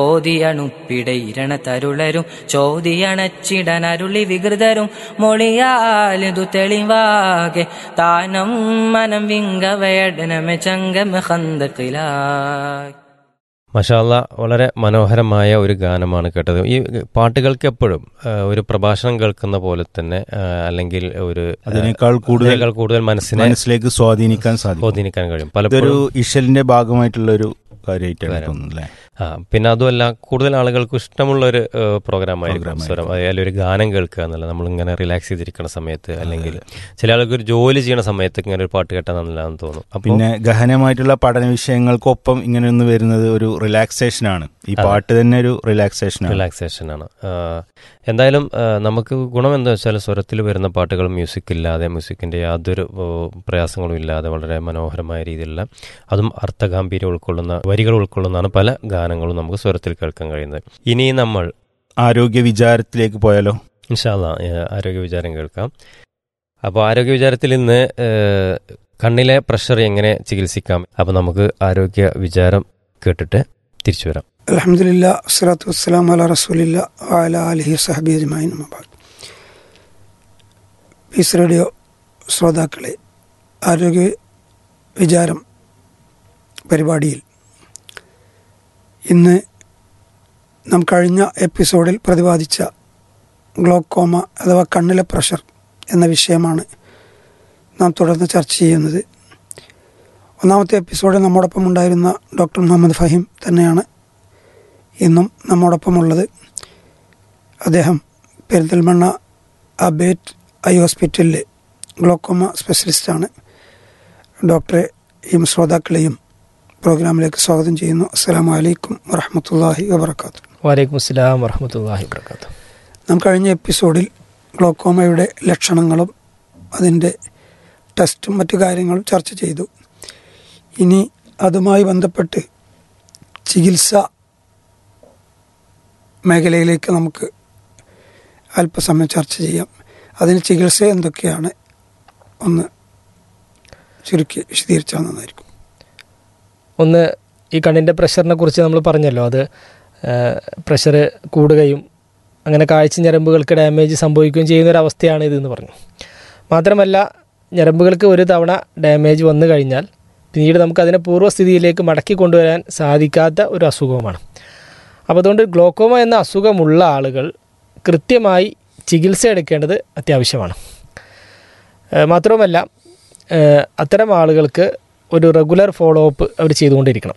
ഓതിയണുപ്പിടയിരണ തരുളരും ചോദിയണച്ചിടനരുളി വികൃതരും മൊളിയാലിതു തെളിവാകെ താനം മനം വിങ്കവയടനമെ ചങ്കമ ഹന്തക്കിലായി മഷാല്ല വളരെ മനോഹരമായ ഒരു ഗാനമാണ് കേട്ടത് ഈ പാട്ടുകൾക്ക് എപ്പോഴും ആ, ഒരു പ്രഭാഷണം കേൾക്കുന്ന പോലെ തന്നെ ആ, അല്ലെങ്കിൽ ഒരു ആ, അതിനേക്കാൾ കൂടുതൽ അതിനേക്കാൾ കൂടുതൽ മനസ്സിനെ മനസ്സിലേക്ക് സ്വാധീനിക്കാൻ സാധിക്കും സ്വാധീനിക്കാൻ കഴിയും ഇതൊരു പലപ്പോഴും ഇഷലിന്റെ ഭാഗമായിട്ടുള്ള ഒരു കാര്യമായിട്ടാണ് കാര്യം. തോന്നുന്നത് അല്ലേ ആ പിന്നെ അതുമല്ല കൂടുതൽ ആളുകൾക്ക് ഇഷ്ടമുള്ള ഒരു പ്രോഗ്രാം ആയിരിക്കും Program സ്വരം അതായത് ഒരു ഗാനം കേൾക്കുക എന്നല്ല നമ്മളിങ്ങനെ റിലാക്സ് ചെയ്തിരിക്കുന്ന സമയത്ത് അല്ലെങ്കിൽ ചില ആൾക്ക് ഒരു ജോലി ചെയ്യുന്ന സമയത്ത് ഇങ്ങനെ ഒരു പാട്ട് കേട്ടാൽ നല്ലതാണെന്ന് തോന്നും അപ്പോൾ പിന്നെ ഗഹനമായിട്ടുള്ള പഠന വിഷയങ്ങൾക്കൊപ്പം ഇങ്ങനെ ഒന്ന് വരുന്നത് ഒരു റിലാക്സേഷൻ ആണ് ഈ പാട്ട് തന്നെ ഒരു റിലാക്സേഷൻ ആണ് റിലാക്സേഷൻ ആണ് ആ, എന്തായാലും ആ, നമുക്ക് ഗുണം എന്താ വെച്ചാൽ സ്വരത്തിൽ വരുന്ന പാട്ടുകൾ മ്യൂസിക് ഇല്ലാതെ മ്യൂസിക്കിന്റെ യാതൊരു ഓ, പ്രയാസങ്ങളും ഇല്ലാതെ വളരെ മനോഹരമായ രീതിയിലുള്ള അതും അർത്ഥഗാംഭീര്യം ഉൾക്കൊള്ളുന്ന വരികൾ ഉൾക്കൊള്ളുന്നതാണ് പല ഗാനങ്ങളും നമുക്ക് സ്വരത്തിൽ കേൾക്കാൻ കഴിയുന്നത് ഇനി നമ്മൾ ആരോഗ്യ വിചാരത്തിലേക്ക് പോയാലോ ഇൻഷാല്ല ആരോഗ്യ വിചാരം കേൾക്കാം അപ്പോൾ ആരോഗ്യ വിചാരത്തിൽ ഇന്ന് ഏ, കണ്ണിലെ പ്രഷർ എങ്ങനെ ചികിത്സിക്കാം അപ്പോൾ നമുക്ക് ആരോഗ്യ വിചാരം കേട്ടിട്ട് തിരിച്ചു വരാം അലഹമില്ല വസ്സലാത്തു വസ്സലാം അല റസൂലില്ല വാല അലഹി സഹബി അജ്മായിൻ മബാദ് പീസ് റേഡിയോ ശ്രോതാക്കളെ ആരോഗ്യ വിചാരം പരിപാടിയിൽ ഇന്ന് നാം കഴിഞ്ഞ എപ്പിസോഡിൽ പ്രതിപാദിച്ച ഗ്ലോക്കോമ അഥവാ കണ്ണിലെ പ്രഷർ എന്ന വിഷയമാണ് നാം തുടർന്ന് ചർച്ച ചെയ്യുന്നത് ഒന്നാമത്തെ എപ്പിസോഡിൽ നമ്മോടൊപ്പം ഉണ്ടായിരുന്ന ഡോക്ടർ മുഹമ്മദ് ഫഹീം തന്നെയാണ് ഇന്നും നമ്മോടൊപ്പമുള്ളത് അദ്ദേഹം പെരിന്തൽമണ്ണ അബേറ്റ് ഐ ഹോസ്പിറ്റലിലെ ഗ്ലോക്കോമ സ്പെഷ്യലിസ്റ്റാണ് ഡോക്ടറെ ഈ ശ്രോതാക്കളെയും പ്രോഗ്രാമിലേക്ക് സ്വാഗതം ചെയ്യുന്നു അസ്സാം വലൈക്കും വറഹമത്തല്ലാഹി വബർക്കാത്തു വലൈക്കും അസ്സലാം വറഹമത്തല്ലാഹി വർക്കാത്തു നാം കഴിഞ്ഞ എപ്പിസോഡിൽ ഗ്ലോക്കോമയുടെ ലക്ഷണങ്ങളും അതിൻ്റെ ടെസ്റ്റും മറ്റു കാര്യങ്ങളും ചർച്ച ചെയ്തു ഇനി അതുമായി ബന്ധപ്പെട്ട് ചികിത്സ മേഖലയിലേക്ക് നമുക്ക് അല്പസമയം ചർച്ച ചെയ്യാം അതിന് ചികിത്സ എന്തൊക്കെയാണ് ഒന്ന് ചുരുക്കി വിശദീകരിച്ചാൽ നന്നായിരിക്കും ഒന്ന് ഈ കണ്ണിൻ്റെ പ്രഷറിനെ കുറിച്ച് നമ്മൾ പറഞ്ഞല്ലോ അത് പ്രഷർ കൂടുകയും അങ്ങനെ കാഴ്ച ഞരമ്പുകൾക്ക് ഡാമേജ് സംഭവിക്കുകയും ചെയ്യുന്ന ഒരു അവസ്ഥയാണ് ഇതെന്ന് പറഞ്ഞു മാത്രമല്ല ഞരമ്പുകൾക്ക് ഒരു തവണ ഡാമേജ് വന്നു കഴിഞ്ഞാൽ പിന്നീട് നമുക്ക് അതിനെ പൂർവ്വസ്ഥിതിയിലേക്ക് മടക്കി കൊണ്ടുവരാൻ സാധിക്കാത്ത ഒരു അസുഖവുമാണ് അപ്പോൾ അതുകൊണ്ട് ഗ്ലോക്കോമ എന്ന അസുഖമുള്ള ആളുകൾ കൃത്യമായി ചികിത്സ എടുക്കേണ്ടത് അത്യാവശ്യമാണ് ഏഹ് മാത്രവുമല്ല ഏഹ് അത്തരം ആളുകൾക്ക് ഒരു റെഗുലർ ഫോളോ അപ്പ് അവർ ചെയ്തുകൊണ്ടിരിക്കണം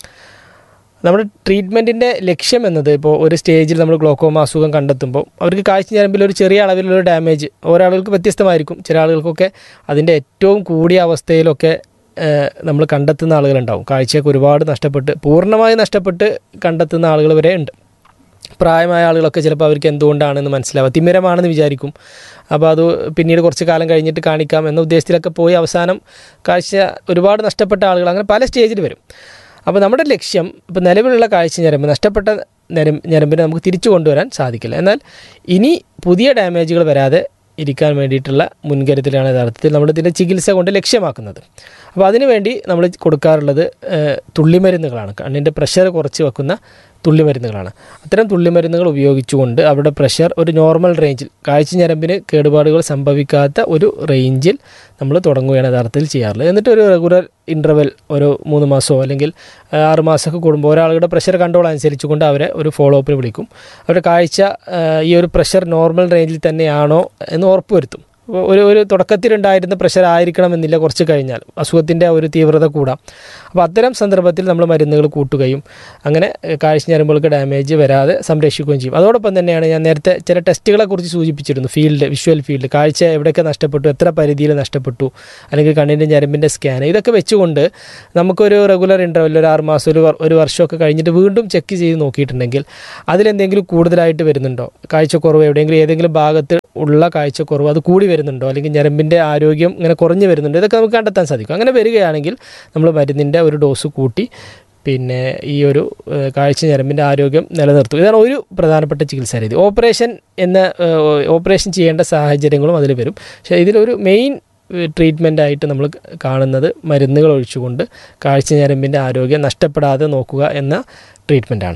നമ്മുടെ ട്രീറ്റ്മെൻറ്റിൻ്റെ ലക്ഷ്യം എന്നത് ഇപ്പോൾ ഒരു സ്റ്റേജിൽ നമ്മൾ ഗ്ലോക്കോമ അസുഖം കണ്ടെത്തുമ്പോൾ അവർക്ക് കാഴ്ച ഞരമ്പിൽ ഒരു ചെറിയ അളവിലുള്ള ഡാമേജ് ഓരോ ആളുകൾക്ക് വ്യത്യസ്തമായിരിക്കും ചില ആളുകൾക്കൊക്കെ അതിൻ്റെ ഏറ്റവും കൂടിയ അവസ്ഥയിലൊക്കെ ഏഹ്, നമ്മൾ കണ്ടെത്തുന്ന ആളുകളുണ്ടാവും കാഴ്ചയൊക്കെ ഒരുപാട് നഷ്ടപ്പെട്ട് പൂർണ്ണമായി നഷ്ടപ്പെട്ട് കണ്ടെത്തുന്ന ആളുകൾ വരെ ഉണ്ട് പ്രായമായ ആളുകളൊക്കെ ചിലപ്പോൾ അവർക്ക് എന്തുകൊണ്ടാണെന്ന് മനസ്സിലാവുക തിമിരമാണെന്ന് വിചാരിക്കും അപ്പോൾ അത് പിന്നീട് കുറച്ച് കാലം കഴിഞ്ഞിട്ട് കാണിക്കാം എന്ന ഉദ്ദേശത്തിലൊക്കെ പോയി അവസാനം കാഴ്ച ഒരുപാട് നഷ്ടപ്പെട്ട ആളുകൾ അങ്ങനെ പല സ്റ്റേജിൽ വരും അപ്പോൾ നമ്മുടെ ലക്ഷ്യം ഇപ്പോൾ നിലവിലുള്ള കാഴ്ച ഞരമ്പ് നഷ്ടപ്പെട്ട ഞരം ഞരമ്പിനെ നമുക്ക് തിരിച്ചു കൊണ്ടുവരാൻ സാധിക്കില്ല എന്നാൽ ഇനി പുതിയ ഡാമേജുകൾ വരാതെ ഇരിക്കാൻ വേണ്ടിയിട്ടുള്ള മുൻകരുതലാണ് യഥാർത്ഥത്തിൽ നമ്മൾ ഇതിൻ്റെ ചികിത്സ കൊണ്ട് ലക്ഷ്യമാക്കുന്നത് അപ്പോൾ അതിനുവേണ്ടി നമ്മൾ കൊടുക്കാറുള്ളത് ഏഹ്, തുള്ളിമരുന്നുകളാണ് കണ്ണിൻ്റെ പ്രഷർ കുറച്ച് വെക്കുന്ന തുള്ളിമരുന്നുകളാണ് അത്തരം തുള്ളിമരുന്നുകൾ ഉപയോഗിച്ചുകൊണ്ട് അവിടെ പ്രഷർ ഒരു നോർമൽ റേഞ്ചിൽ കാഴ്ച ഞരമ്പിന് കേടുപാടുകൾ സംഭവിക്കാത്ത ഒരു റേഞ്ചിൽ നമ്മൾ തുടങ്ങുകയാണ് യഥാർത്ഥത്തിൽ ചെയ്യാറുള്ളത് എന്നിട്ട് ഒരു റെഗുലർ ഇൻ്റർവെൽ ഒരു മൂന്ന് മാസമോ അല്ലെങ്കിൽ ആ, ആറ് മാസമൊക്കെ കൂടുമ്പോൾ ഒരാളുടെ പ്രഷർ കൺട്രോൾ അനുസരിച്ചുകൊണ്ട് അവരെ ഒരു ഫോളോ അപ്പിന് വിളിക്കും അവരുടെ കാഴ്ച ആ, ഈ ഒരു പ്രഷർ നോർമൽ റേഞ്ചിൽ തന്നെയാണോ എന്ന് ഉറപ്പുവരുത്തും അപ്പോൾ ഒരു ഒരു തുടക്കത്തിലുണ്ടായിരുന്ന പ്രഷർ ആയിരിക്കണമെന്നില്ല കുറച്ച് കഴിഞ്ഞാൽ അസുഖത്തിൻ്റെ ആ ഒരു തീവ്രത കൂടാം അപ്പോൾ അത്തരം സന്ദർഭത്തിൽ നമ്മൾ മരുന്നുകൾ കൂട്ടുകയും അങ്ങനെ ഏഹ്, കാഴ്ച ഞരമ്പുകൾക്ക് ഡാമേജ് വരാതെ സംരക്ഷിക്കുകയും ചെയ്യും അതോടൊപ്പം തന്നെയാണ് ഞാൻ നേരത്തെ ചില ടെസ്റ്റുകളെ കുറിച്ച് സൂചിപ്പിച്ചിരുന്നു ഫീൽഡ് വിഷ്വൽ ഫീൽഡ് കാഴ്ച എവിടെയൊക്കെ നഷ്ടപ്പെട്ടു എത്ര പരിധിയിൽ നഷ്ടപ്പെട്ടു അല്ലെങ്കിൽ കണ്ണിൻ്റെ ഞരമ്പിൻ്റെ സ്കാൻ ഇതൊക്കെ വെച്ചുകൊണ്ട് നമുക്കൊരു റെഗുലർ ഇൻ്റർവെൽ ഒരു ആറ് മാസം ഒരു വർ- ഒരു വർഷമൊക്കെ കഴിഞ്ഞിട്ട് വീണ്ടും ചെക്ക് ചെയ്ത് നോക്കിയിട്ടുണ്ടെങ്കിൽ അതിലെന്തെങ്കിലും കൂടുതലായിട്ട് വരുന്നുണ്ടോ കാഴ്ചക്കുറവ് എവിടെയെങ്കിലും ഏതെങ്കിലും ഭാഗത്ത് ഉള്ള കാഴ്ചക്കുറവ് അത് കൂടി വരുന്നുണ്ടോ അല്ലെങ്കിൽ ഞരമ്പിൻ്റെ ആരോഗ്യം ഇങ്ങനെ കുറഞ്ഞു വരുന്നുണ്ടോ ഇതൊക്കെ നമുക്ക് കണ്ടെത്താൻ സാധിക്കും അങ്ങനെ വരികയാണെങ്കിൽ നമ്മൾ മരുന്നിൻ്റെ ഒരു ഡോസ് കൂട്ടി പിന്നെ ഈ ഒരു ഏഹ്, കാഴ്ച ഞരമ്പിൻ്റെ ആരോഗ്യം നിലനിർത്തും ഇതാണ് ഒരു പ്രധാനപ്പെട്ട ചികിത്സാ രീതി ഓപ്പറേഷൻ എന്ന ഏഹ്, ഓപ്പറേഷൻ ചെയ്യേണ്ട സാഹചര്യങ്ങളും അതിൽ വരും പക്ഷേ ഇതിലൊരു മെയിൻ ട്രീറ്റ്മെൻ്റ് ആയിട്ട് നമ്മൾ കാണുന്നത് മരുന്നുകൾ ഒഴിച്ചുകൊണ്ട് കാഴ്ച ഞരമ്പിൻ്റെ ആരോഗ്യം നഷ്ടപ്പെടാതെ നോക്കുക എന്ന ട്രീറ്റ്മെൻറ്റാണ്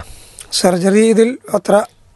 സർജറി ഇതിൽ അത്ര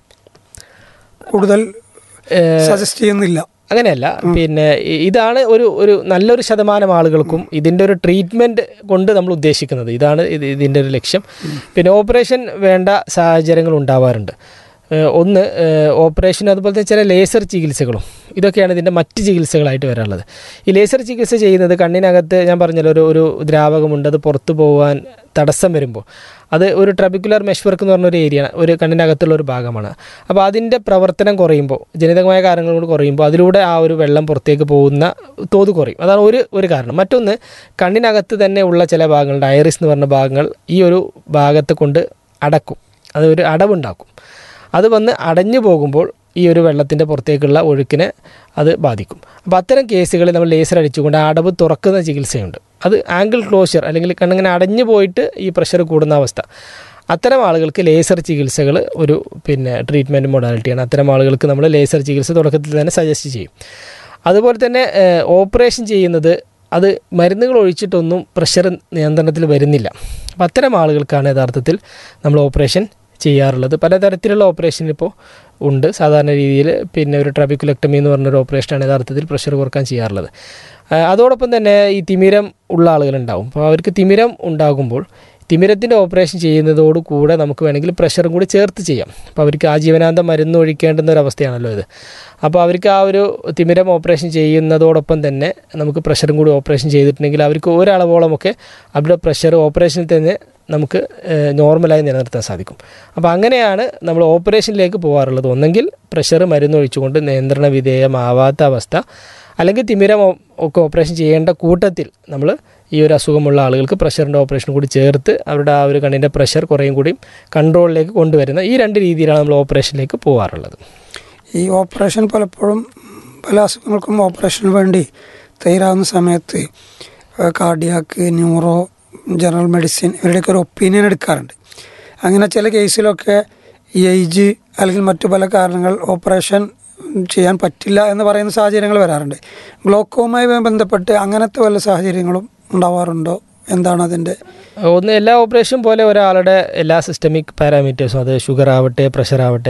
കൂടുതൽ സജസ്റ്റ് ചെയ്യുന്നില്ല അങ്ങനെയല്ല പിന്നെ ഇ- ഇതാണ് ഒരു ഒരു നല്ലൊരു ശതമാനം ആളുകൾക്കും ഇതിൻ്റെ ഒരു ട്രീറ്റ്മെൻറ്റ് കൊണ്ട് നമ്മൾ ഉദ്ദേശിക്കുന്നത് ഇതാണ് ഇത് ഇതിൻ്റെ ഒരു ലക്ഷ്യം പിന്നെ ഓപ്പറേഷൻ വേണ്ട സാഹചര്യങ്ങൾ ഉണ്ടാവാറുണ്ട് ഏഹ് ഒന്ന് ഏഹ് ഓപ്പറേഷൻ അതുപോലെ തന്നെ ചില ലേസർ ചികിത്സകളും ഇതൊക്കെയാണ് ഇതിൻ്റെ മറ്റ് ചികിത്സകളായിട്ട് വരാനുള്ളത് ഈ ലേസർ ചികിത്സ ചെയ്യുന്നത് കണ്ണിനകത്ത് ഞാൻ പറഞ്ഞല്ലോ ഒരു ഒരു ദ്രാവകമുണ്ട് അത് പുറത്തു പോകാൻ തടസ്സം വരുമ്പോൾ അത് ഒരു ട്രബിക്കുലർ മെഷ്വർക്ക് എന്ന് പറഞ്ഞൊരു ഏരിയ ഒരു കണ്ണിനകത്തുള്ള ഒരു ഭാഗമാണ് അപ്പോൾ അതിൻ്റെ പ്രവർത്തനം കുറയുമ്പോൾ ജനിതകമായ കാരണങ്ങൾ കൊണ്ട് കുറയുമ്പോൾ അതിലൂടെ ആ ഒരു വെള്ളം പുറത്തേക്ക് പോകുന്ന തോത് കുറയും അതാണ് ഒരു ഒരു കാരണം മറ്റൊന്ന് കണ്ണിനകത്ത് തന്നെ ഉള്ള ചില ഭാഗങ്ങളുണ്ട് ഐറിസ് എന്ന് പറഞ്ഞ ഭാഗങ്ങൾ ഈ ഒരു ഭാഗത്തെ കൊണ്ട് അടക്കും അത് ഒരു അടവുണ്ടാക്കും അത് വന്ന് അടഞ്ഞു പോകുമ്പോൾ ഈ ഒരു വെള്ളത്തിൻ്റെ പുറത്തേക്കുള്ള ഒഴുക്കിനെ അത് ബാധിക്കും അപ്പോൾ അത്തരം കേസുകളിൽ നമ്മൾ ലേസർ അടിച്ചുകൊണ്ട് ആ അടവ് തുറക്കുന്ന ചികിത്സയുണ്ട് അത് ആംഗിൾ ക്ലോഷർ അല്ലെങ്കിൽ കണ്ണിങ്ങനെ അടഞ്ഞു പോയിട്ട് ഈ പ്രഷർ കൂടുന്ന അവസ്ഥ അത്തരം ആളുകൾക്ക് ലേസർ ചികിത്സകൾ ഒരു പിന്നെ ട്രീറ്റ്മെൻറ്റ് മൊഡാലിറ്റിയാണ് അത്തരം ആളുകൾക്ക് നമ്മൾ ലേസർ ചികിത്സ തുടക്കത്തിൽ തന്നെ സജസ്റ്റ് ചെയ്യും അതുപോലെ തന്നെ ഏഹ്, ഓപ്പറേഷൻ ചെയ്യുന്നത് അത് മരുന്നുകൾ ഒഴിച്ചിട്ടൊന്നും പ്രഷർ നിയന്ത്രണത്തിൽ വരുന്നില്ല അപ്പോൾ അത്തരം ആളുകൾക്കാണ് യഥാർത്ഥത്തിൽ നമ്മൾ ഓപ്പറേഷൻ ചെയ്യാറുള്ളത് പലതരത്തിലുള്ള ഓപ്പറേഷൻ ഇപ്പോൾ ഉണ്ട് സാധാരണ രീതിയിൽ പിന്നെ ഒരു ട്രബിക്കുലക്ടമി എന്ന് പറഞ്ഞൊരു ഓപ്പറേഷനാണ് യഥാർത്ഥത്തിൽ പ്രഷർ കുറക്കാൻ ചെയ്യാറുള്ളത് ആ, അതോടൊപ്പം തന്നെ ഈ തിമിരം ഉള്ള ആളുകളുണ്ടാവും അപ്പോൾ അവർക്ക് തിമിരം ഉണ്ടാകുമ്പോൾ തിമിരത്തിൻ്റെ ഓപ്പറേഷൻ ചെയ്യുന്നതോട് കൂടെ നമുക്ക് വേണമെങ്കിൽ പ്രഷറും കൂടി ചേർത്ത് ചെയ്യാം അപ്പോൾ അവർക്ക് ആജീവനാന്തം മരുന്ന് ഒഴിക്കേണ്ടുന്ന ഒരു അവസ്ഥയാണല്ലോ ഇത് അപ്പോൾ അവർക്ക് ആ ഒരു തിമിരം ഓപ്പറേഷൻ ചെയ്യുന്നതോടൊപ്പം തന്നെ നമുക്ക് പ്രഷറും കൂടി ഓപ്പറേഷൻ ചെയ്തിട്ടുണ്ടെങ്കിൽ അവർക്ക് ഒരളവോളമൊക്കെ അവരുടെ പ്രഷർ ഓപ്പറേഷനിൽ തന്നെ നമുക്ക് ഏഹ്, നോർമലായി നിലനിർത്താൻ സാധിക്കും അപ്പോൾ അങ്ങനെയാണ് നമ്മൾ ഓപ്പറേഷനിലേക്ക് പോകാറുള്ളത് ഒന്നെങ്കിൽ പ്രഷർ മരുന്നൊഴിച്ചുകൊണ്ട് നിയന്ത്രണ വിധേയമാവാത്ത അവസ്ഥ അല്ലെങ്കിൽ തിമിരം ഓ- ഒക്കെ ഓപ്പറേഷൻ ചെയ്യേണ്ട കൂട്ടത്തിൽ നമ്മൾ ഈ ഒരു അസുഖമുള്ള ആളുകൾക്ക് പ്രഷറിൻ്റെ ഓപ്പറേഷൻ കൂടി ചേർത്ത് അവരുടെ ആ ഒരു കണ്ണിൻ്റെ പ്രഷർ കുറേയും കൂടി കൺട്രോളിലേക്ക് കൊണ്ടുവരുന്ന ഈ രണ്ട് രീതിയിലാണ് നമ്മൾ ഓപ്പറേഷനിലേക്ക് പോകാറുള്ളത് ഈ ഓപ്പറേഷൻ പലപ്പോഴും പല അസുഖങ്ങൾക്കും ഓപ്പറേഷന് വേണ്ടി തയ്യാറാവുന്ന സമയത്ത് കാർഡിയാക്ക് ന്യൂറോ ജനറൽ മെഡിസിൻ ഇവരുടെയൊക്കെ ഒരു ഒപ്പീനിയൻ എടുക്കാറുണ്ട് അങ്ങനെ ചില കേസിലൊക്കെ ഈ ഏജ് അല്ലെങ്കിൽ മറ്റു പല കാരണങ്ങൾ ഓപ്പറേഷൻ ചെയ്യാൻ പറ്റില്ല എന്ന് പറയുന്ന സാഹചര്യങ്ങൾ വരാറുണ്ട് ഗ്ലോക്കോവുമായി ബന്ധപ്പെട്ട് അങ്ങനത്തെ വല്ല സാഹചര്യങ്ങളും ഉണ്ടാവാറുണ്ടോ എന്താണ് അതിൻ്റെ ഒന്ന് എല്ലാ ഓപ്പറേഷൻ പോലെ ഒരാളുടെ എല്ലാ സിസ്റ്റമിക് പാരാമീറ്റേഴ്സും അത് ഷുഗർ ആവട്ടെ പ്രഷർ ആവട്ടെ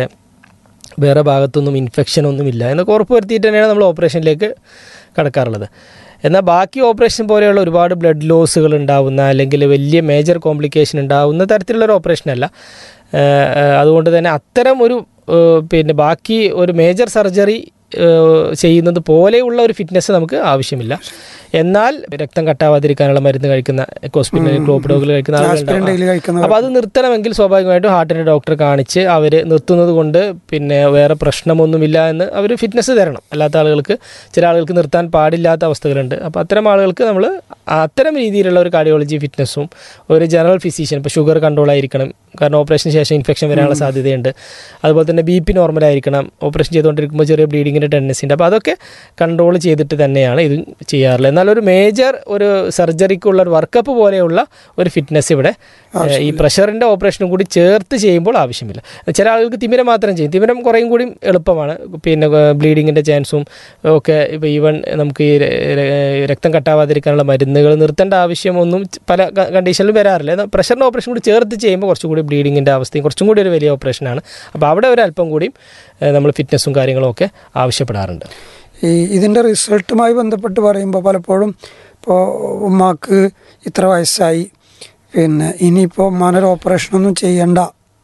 വേറെ ഭാഗത്തൊന്നും ഇൻഫെക്ഷൻ ഒന്നുമില്ല എന്നൊക്കെ ഉറപ്പ് വരുത്തിയിട്ട് തന്നെയാണ് നമ്മൾ ഓപ്പറേഷനിലേക്ക് കടക്കാറുള്ളത് എന്നാൽ ബാക്കി ഓപ്പറേഷൻ പോലെയുള്ള ഒരുപാട് ബ്ലഡ് ലോസുകൾ ഉണ്ടാവുന്ന അല്ലെങ്കിൽ വലിയ മേജർ കോംപ്ലിക്കേഷൻ ഉണ്ടാവുന്ന തരത്തിലുള്ള ഒരു ഓപ്പറേഷൻ അല്ല ഏഹ് ഏഹ് അതുകൊണ്ട് തന്നെ അത്തരം ഒരു ഏഹ് പിന്നെ ബാക്കി ഒരു മേജർ സർജറി ചെയ്യുന്നത് പോലെയുള്ള ഒരു ഫിറ്റ്നസ് നമുക്ക് ആവശ്യമില്ല എന്നാൽ രക്തം കട്ടാവാതിരിക്കാനുള്ള മരുന്ന് കഴിക്കുന്ന ഹോസ്പിറ്റലിൽ ക്ലോപ്പിഡോകൾ കഴിക്കുന്ന ആസ്പിരിൻ ആളുകളുണ്ടാവും ഡെയിലി കഴിക്കുന്നവർ അപ്പോൾ അത് നിർത്തണമെങ്കിൽ സ്വാഭാവികമായിട്ടും ഹാർട്ടിൻ്റെ ഡോക്ടറെ കാണിച്ച് അവർ നിർത്തുന്നത് കൊണ്ട് പിന്നെ വേറെ പ്രശ്നമൊന്നുമില്ല എന്ന് അവർ ഫിറ്റ്നസ് തരണം അല്ലാത്ത ആളുകൾക്ക് ചില ആളുകൾക്ക് നിർത്താൻ പാടില്ലാത്ത അവസ്ഥകളുണ്ട് അപ്പോൾ അത്തരം ആളുകൾക്ക് നമ്മൾ അത്തരം രീതിയിലുള്ള ഒരു കാർഡിയോളജി ഫിറ്റ്നസ്സും ഒരു ജനറൽ ഫിസിഷ്യൻ ഇപ്പോൾ ഷുഗർ കൺട്രോൾ ആയിരിക്കണം കാരണം ഓപ്പറേഷന് ശേഷം ഇൻഫെക്ഷൻ വരാനുള്ള സാധ്യതയുണ്ട് അതുപോലെ തന്നെ ബി പി നോർമൽ ആയിരിക്കണം ഓപ്പറേഷൻ ചെയ്തുകൊണ്ടിരിക്കുമ്പോൾ ചെറിയ ബ്ലീഡിങ്ങിൻ്റെ ടെൻഡൻസി ഉണ്ട് അപ്പോൾ അതൊക്കെ കൺട്രോൾ ചെയ്തിട്ട് തന്നെയാണ് ഇത് ചെയ്യാറുള്ളത് എന്നാൽ ഒരു മേജർ ഒരു സർജറിക്കുള്ള ഒരു വർക്കപ്പ് പോലെയുള്ള ഒരു ഫിറ്റ്നസ് ഇവിടെ ഏഹ്, ഈ പ്രഷറിൻ്റെ ഓപ്പറേഷനും കൂടി ചേർത്ത് ചെയ്യുമ്പോൾ ആവശ്യമില്ല ചില ആളുകൾക്ക് തിമിരം മാത്രം ചെയ്യും തിമിരം കുറേയും കൂടി എളുപ്പമാണ് പിന്നെ ബ്ലീഡിങ്ങിൻ്റെ ചാൻസും ഒക്കെ ഇപ്പോൾ ഈവൻ നമുക്ക് ഈ ര- ര- രക്തം കട്ടാവാതിരിക്കാനുള്ള മരുന്നുകൾ നിർത്തേണ്ട ആവശ്യമൊന്നും പല കണ്ടീഷനിലും വരാറില്ല എന്നാൽ പ്രഷറിൻ്റെ ഓപ്പറേഷൻ കൂടി ചേർത്ത് ചെയ്യുമ്പോൾ കുറച്ചും കൂടി ബ്ലീഡിങ്ങിൻ്റെ അവസ്ഥയും കുറച്ചും കൂടി ഒരു വലിയ ഓപ്പറേഷനാണ് അപ്പോൾ അവിടെ ഒരു അല്പം കൂടിയും ഏഹ്, നമ്മൾ ഫിറ്റ്നസ്സും കാര്യങ്ങളും ഒക്കെ ആവശ്യപ്പെടാറുണ്ട് ഈ ഇതിൻ്റെ റിസൾട്ടുമായി ബന്ധപ്പെട്ട് പറയുമ്പോൾ പലപ്പോഴും ഇപ്പോൾ ഉമ്മാക്ക് ഇത്ര വയസ്സായി പിന്നെ ഇനിയിപ്പോൾ ഉമ്മാനൊരു ഓപ്പറേഷനൊന്നും ചെയ്യണ്ട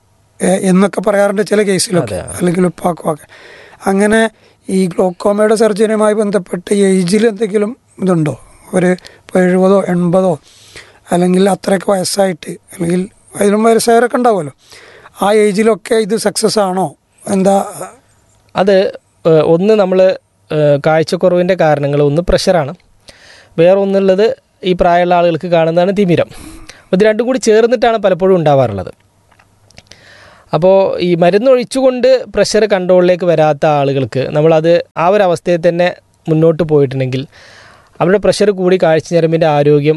ഏ, എന്നൊക്കെ പറയാറുണ്ട് ചില കേസിലൊക്കെ അല്ലെങ്കിൽ ഉപ്പാക്കും ഒക്കെ അങ്ങനെ ഈ ഗ്ലോക്കോമയുടെ സർജറിയുമായി ബന്ധപ്പെട്ട് ഏജിൽ എന്തെങ്കിലും ഇതുണ്ടോ ഒരു ഇപ്പോൾ എഴുപതോ എൺപതോ അല്ലെങ്കിൽ അത്രയൊക്കെ വയസ്സായിട്ട് അല്ലെങ്കിൽ അതിലും വയസ്സായവരൊക്കെ ഉണ്ടാവുമല്ലോ ആ ഏജിലൊക്കെ ഇത് സക്സസ് ആണോ എന്താ അത് ഏഹ്, ഒന്ന് നമ്മൾ കാഴ്ചക്കുറവിൻ്റെ കാരണങ്ങൾ ഒന്ന് പ്രഷറാണ് വേറെ ഒന്നുള്ളത് ഈ പ്രായമുള്ള ആളുകൾക്ക് കാണുന്നതാണ് തിമിരം അപ്പോൾ ഇത് രണ്ടും കൂടി ചേർന്നിട്ടാണ് പലപ്പോഴും ഉണ്ടാവാറുള്ളത് അപ്പോൾ ഈ മരുന്ന് ഒഴിച്ചുകൊണ്ട് പ്രഷർ കൺട്രോളിലേക്ക് വരാത്ത ആളുകൾക്ക് നമ്മളത് ആ ഒരു അവസ്ഥയിൽ തന്നെ മുന്നോട്ട് പോയിട്ടുണ്ടെങ്കിൽ അവരുടെ പ്രഷർ കൂടി കാഴ്ച ഞരമ്പിൻ്റെ ആരോഗ്യം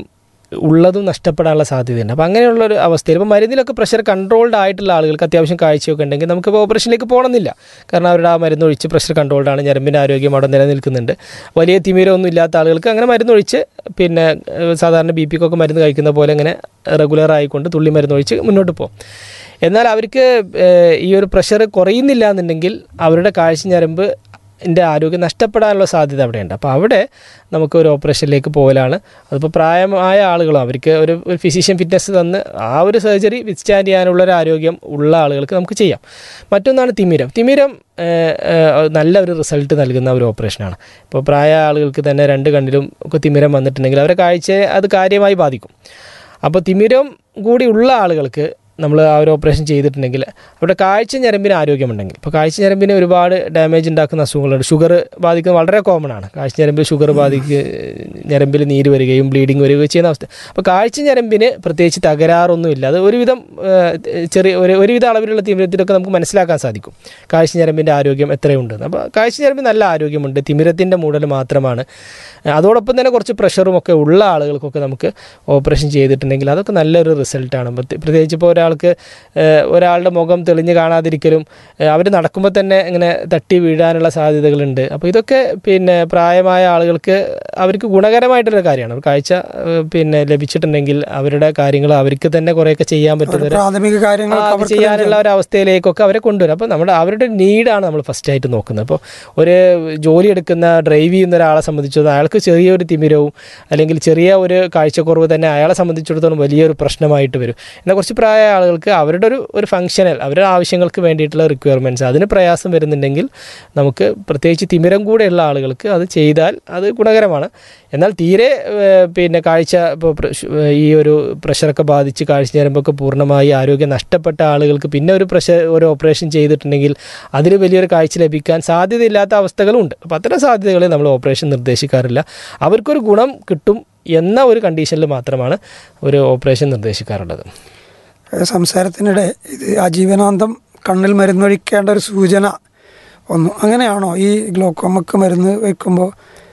ഉള്ളതും നഷ്ടപ്പെടാനുള്ള സാധ്യതയുണ്ട് അപ്പോൾ അങ്ങനെയുള്ള ഒരു അവസ്ഥയിൽ ഇപ്പോൾ മരുന്നിലൊക്കെ പ്രഷർ കൺട്രോൾഡ് ആയിട്ടുള്ള ആളുകൾക്ക് അത്യാവശ്യം കാഴ്ചയൊക്കെ ഉണ്ടെങ്കിൽ നമുക്ക് ഇപ്പോൾ ഓപ്പറേഷനിലേക്ക് പോകണമെന്നില്ല കാരണം അവരുടെ ആ മരുന്നൊഴിച്ച് പ്രഷർ കൺട്രോൾഡ് ആണ് ഞരമ്പിൻ്റെ ആരോഗ്യം അവിടെ നിലനിൽക്കുന്നുണ്ട് വലിയ തിമിരമൊന്നും ഇല്ലാത്ത ആളുകൾക്ക് അങ്ങനെ മരുന്നൊഴിച്ച് പിന്നെ ഏഹ്, സാധാരണ ബി പിക്കൊക്കെ മരുന്ന് കഴിക്കുന്ന പോലെ അങ്ങനെ റെഗുലർ ആയിക്കൊണ്ട് തുള്ളി മരുന്നൊഴിച്ച് മുന്നോട്ട് പോകും എന്നാൽ അവർക്ക് ഏഹ്, ഈ ഒരു പ്രഷർ കുറയുന്നില്ല എന്നുണ്ടെങ്കിൽ അവരുടെ കാഴ്ച ഞരമ്പ് ൻ്റെ ആരോഗ്യം നഷ്ടപ്പെടാനുള്ള സാധ്യത അവിടെയുണ്ട് അപ്പോൾ അവിടെ നമുക്ക് ഒരു ഓപ്പറേഷനിലേക്ക് പോകലാണ് അതിപ്പോൾ പ്രായമായ ആളുകളും അവർക്ക് ഒരു ഒരു ഫിസിഷ്യൻ ഫിറ്റ്നസ് തന്ന് ആ ഒരു സർജറി വിത്ത്സ്റ്റാൻഡ് ചെയ്യാനുള്ള ഒരു ആരോഗ്യം ഉള്ള ആളുകൾക്ക് നമുക്ക് ചെയ്യാം മറ്റൊന്നാണ് തിമിരം തിമിരം ഏഹ്, ഏഹ്, നല്ല ഒരു റിസൾട്ട് നൽകുന്ന ഒരു ഓപ്പറേഷനാണ് ഇപ്പോൾ പ്രായ ആളുകൾക്ക് തന്നെ രണ്ട് കണ്ണിലും ഒക്കെ തിമിരം വന്നിട്ടുണ്ടെങ്കിൽ അവരുടെ കാഴ്ചയെ അത് കാര്യമായി ബാധിക്കും അപ്പോൾ തിമിരം കൂടി ഉള്ള ആളുകൾക്ക് നമ്മൾ ആ ഒരു ഓപ്പറേഷൻ ചെയ്തിട്ടുണ്ടെങ്കിൽ അവിടെ കാഴ്ച ഞരമ്പിന് ആരോഗ്യമുണ്ടെങ്കിൽ ഇപ്പോൾ കാഴ്ച ഞരമ്പിന് ഒരുപാട് ഡാമേജ് ഉണ്ടാക്കുന്ന അസുഖങ്ങളുണ്ട് ഷുഗർ ബാധിക്കുന്നത് വളരെ കോമൺ ആണ് കാഴ്ച ഞരമ്പിൽ ഷുഗർ ബാധിക്കുക ഞരമ്പിൽ നീര് വരികയും ബ്ലീഡിങ് വരികയും ചെയ്യുന്ന അവസ്ഥ അപ്പോൾ കാഴ്ച ഞരമ്പിന് പ്രത്യേകിച്ച് തകരാറൊന്നുമില്ല അത് ഒരുവിധം ഏഹ്, ചെറിയ ഒരു ഒരുവിധ അളവിലുള്ള തിമിരത്തിലൊക്കെ നമുക്ക് മനസ്സിലാക്കാൻ സാധിക്കും കാഴ്ച ഞരമ്പിൻ്റെ ആരോഗ്യം എത്രയുണ്ടെന്ന് അപ്പോൾ കാഴ്ച ഞരമ്പിന് നല്ല ആരോഗ്യമുണ്ട് തിമിരത്തിൻ്റെ മൂടൽ മാത്രമാണ് അതോടൊപ്പം തന്നെ കുറച്ച് പ്രഷറും ഒക്കെ ഉള്ള ആളുകൾക്കൊക്കെ നമുക്ക് ഓപ്പറേഷൻ ചെയ്തിട്ടുണ്ടെങ്കിൽ അതൊക്കെ നല്ലൊരു റിസൾട്ടാണ് പ്രത്യേകിച്ച് പ്രത്യേകിച്ച് ഇപ്പോൾ ഒരാൾക്ക് ഏഹ്, ഒരാളുടെ മുഖം തെളിഞ്ഞ് കാണാതിരിക്കലും അവർ നടക്കുമ്പോൾ തന്നെ ഇങ്ങനെ തട്ടി വീഴാനുള്ള സാധ്യതകളുണ്ട് അപ്പോൾ ഇതൊക്കെ പിന്നെ പ്രായമായ ആളുകൾക്ക് അവർക്ക് ഗുണകരമായിട്ടുള്ള കാര്യമാണ് ഒരു കാഴ്ച ഏഹ്, പിന്നെ ലഭിച്ചിട്ടുണ്ടെങ്കിൽ അവരുടെ കാര്യങ്ങൾ അവർക്ക് തന്നെ കുറേയൊക്കെ ചെയ്യാൻ പറ്റുന്ന ഒരു പ്രാഥമിക കാര്യങ്ങൾ ആ, അത് ചെയ്യാനുള്ള ഒരു അവസ്ഥയിലേക്കൊക്കെ അവരെ കൊണ്ടുവരും അപ്പോൾ നമ്മുടെ അവരുടെ നീഡാണ് നമ്മൾ ഫസ്റ്റ് ആയിട്ട് നോക്കുന്നത് അപ്പോൾ ഒരു ജോലി എടുക്കുന്ന ഡ്രൈവ് ചെയ്യുന്ന ഒരാളെ സംബന്ധിച്ചിടത്തോളം അയാൾക്ക് ചെറിയൊരു തിമിരവും അല്ലെങ്കിൽ ചെറിയ ഒരു കാഴ്ചക്കുറവ് തന്നെ അയാളെ സംബന്ധിച്ചിടത്തോളം വലിയൊരു പ്രശ്നമായിട്ട് വരും എന്നാൽ കുറച്ച് പ്രായമായ ആളുകൾക്ക് അവരുടെ ഒരു ഒരു ഫങ്ഷനൽ അവരുടെ ആവശ്യങ്ങൾക്ക് വേണ്ടിയിട്ടുള്ള റിക്വയർമെൻറ്റ്സ് അതിന് പ്രയാസം വരുന്നുണ്ടെങ്കിൽ നമുക്ക് പ്രത്യേകിച്ച് തിമിരം കൂടെയുള്ള ആളുകൾക്ക് അത് ചെയ്താൽ അത് ഗുണകരമാണ് എന്നാൽ തീരെ ഏഹ്, പിന്നെ കാഴ്ച ഇപ്പോൾ പ്രഷ്- ഈ ഒരു പ്രഷറൊക്കെ ബാധിച്ച് കാഴ്ച ഞരമ്പൊക്കെ പൂർണ്ണമായി ആരോഗ്യം നഷ്ടപ്പെട്ട ആളുകൾക്ക് പിന്നെ ഒരു പ്രഷർ ഒരു ഓപ്പറേഷൻ ചെയ്തിട്ടുണ്ടെങ്കിൽ അതിന് വലിയൊരു കാഴ്ച ലഭിക്കാൻ സാധ്യതയില്ലാത്ത അവസ്ഥകളുണ്ട് അപ്പോൾ അത്തരം സാധ്യതകളിൽ നമ്മൾ ഓപ്പറേഷൻ നിർദ്ദേശിക്കാറില്ല അവർക്കൊരു ഗുണം കിട്ടും എന്ന ഒരു കണ്ടീഷനിൽ മാത്രമാണ് ഒരു ഓപ്പറേഷൻ നിർദ്ദേശിക്കാറുള്ളത് ഏഹ് സംസാരത്തിനിടെ ഇത് ആജീവനാന്തം കണ്ണിൽ മരുന്നൊഴിക്കേണ്ട ഒരു സൂചന ഒന്നു അങ്ങനെയാണോ ഈ ഗ്ലോക്കോമക്ക് മരുന്ന് വയ്ക്കുമ്പോൾ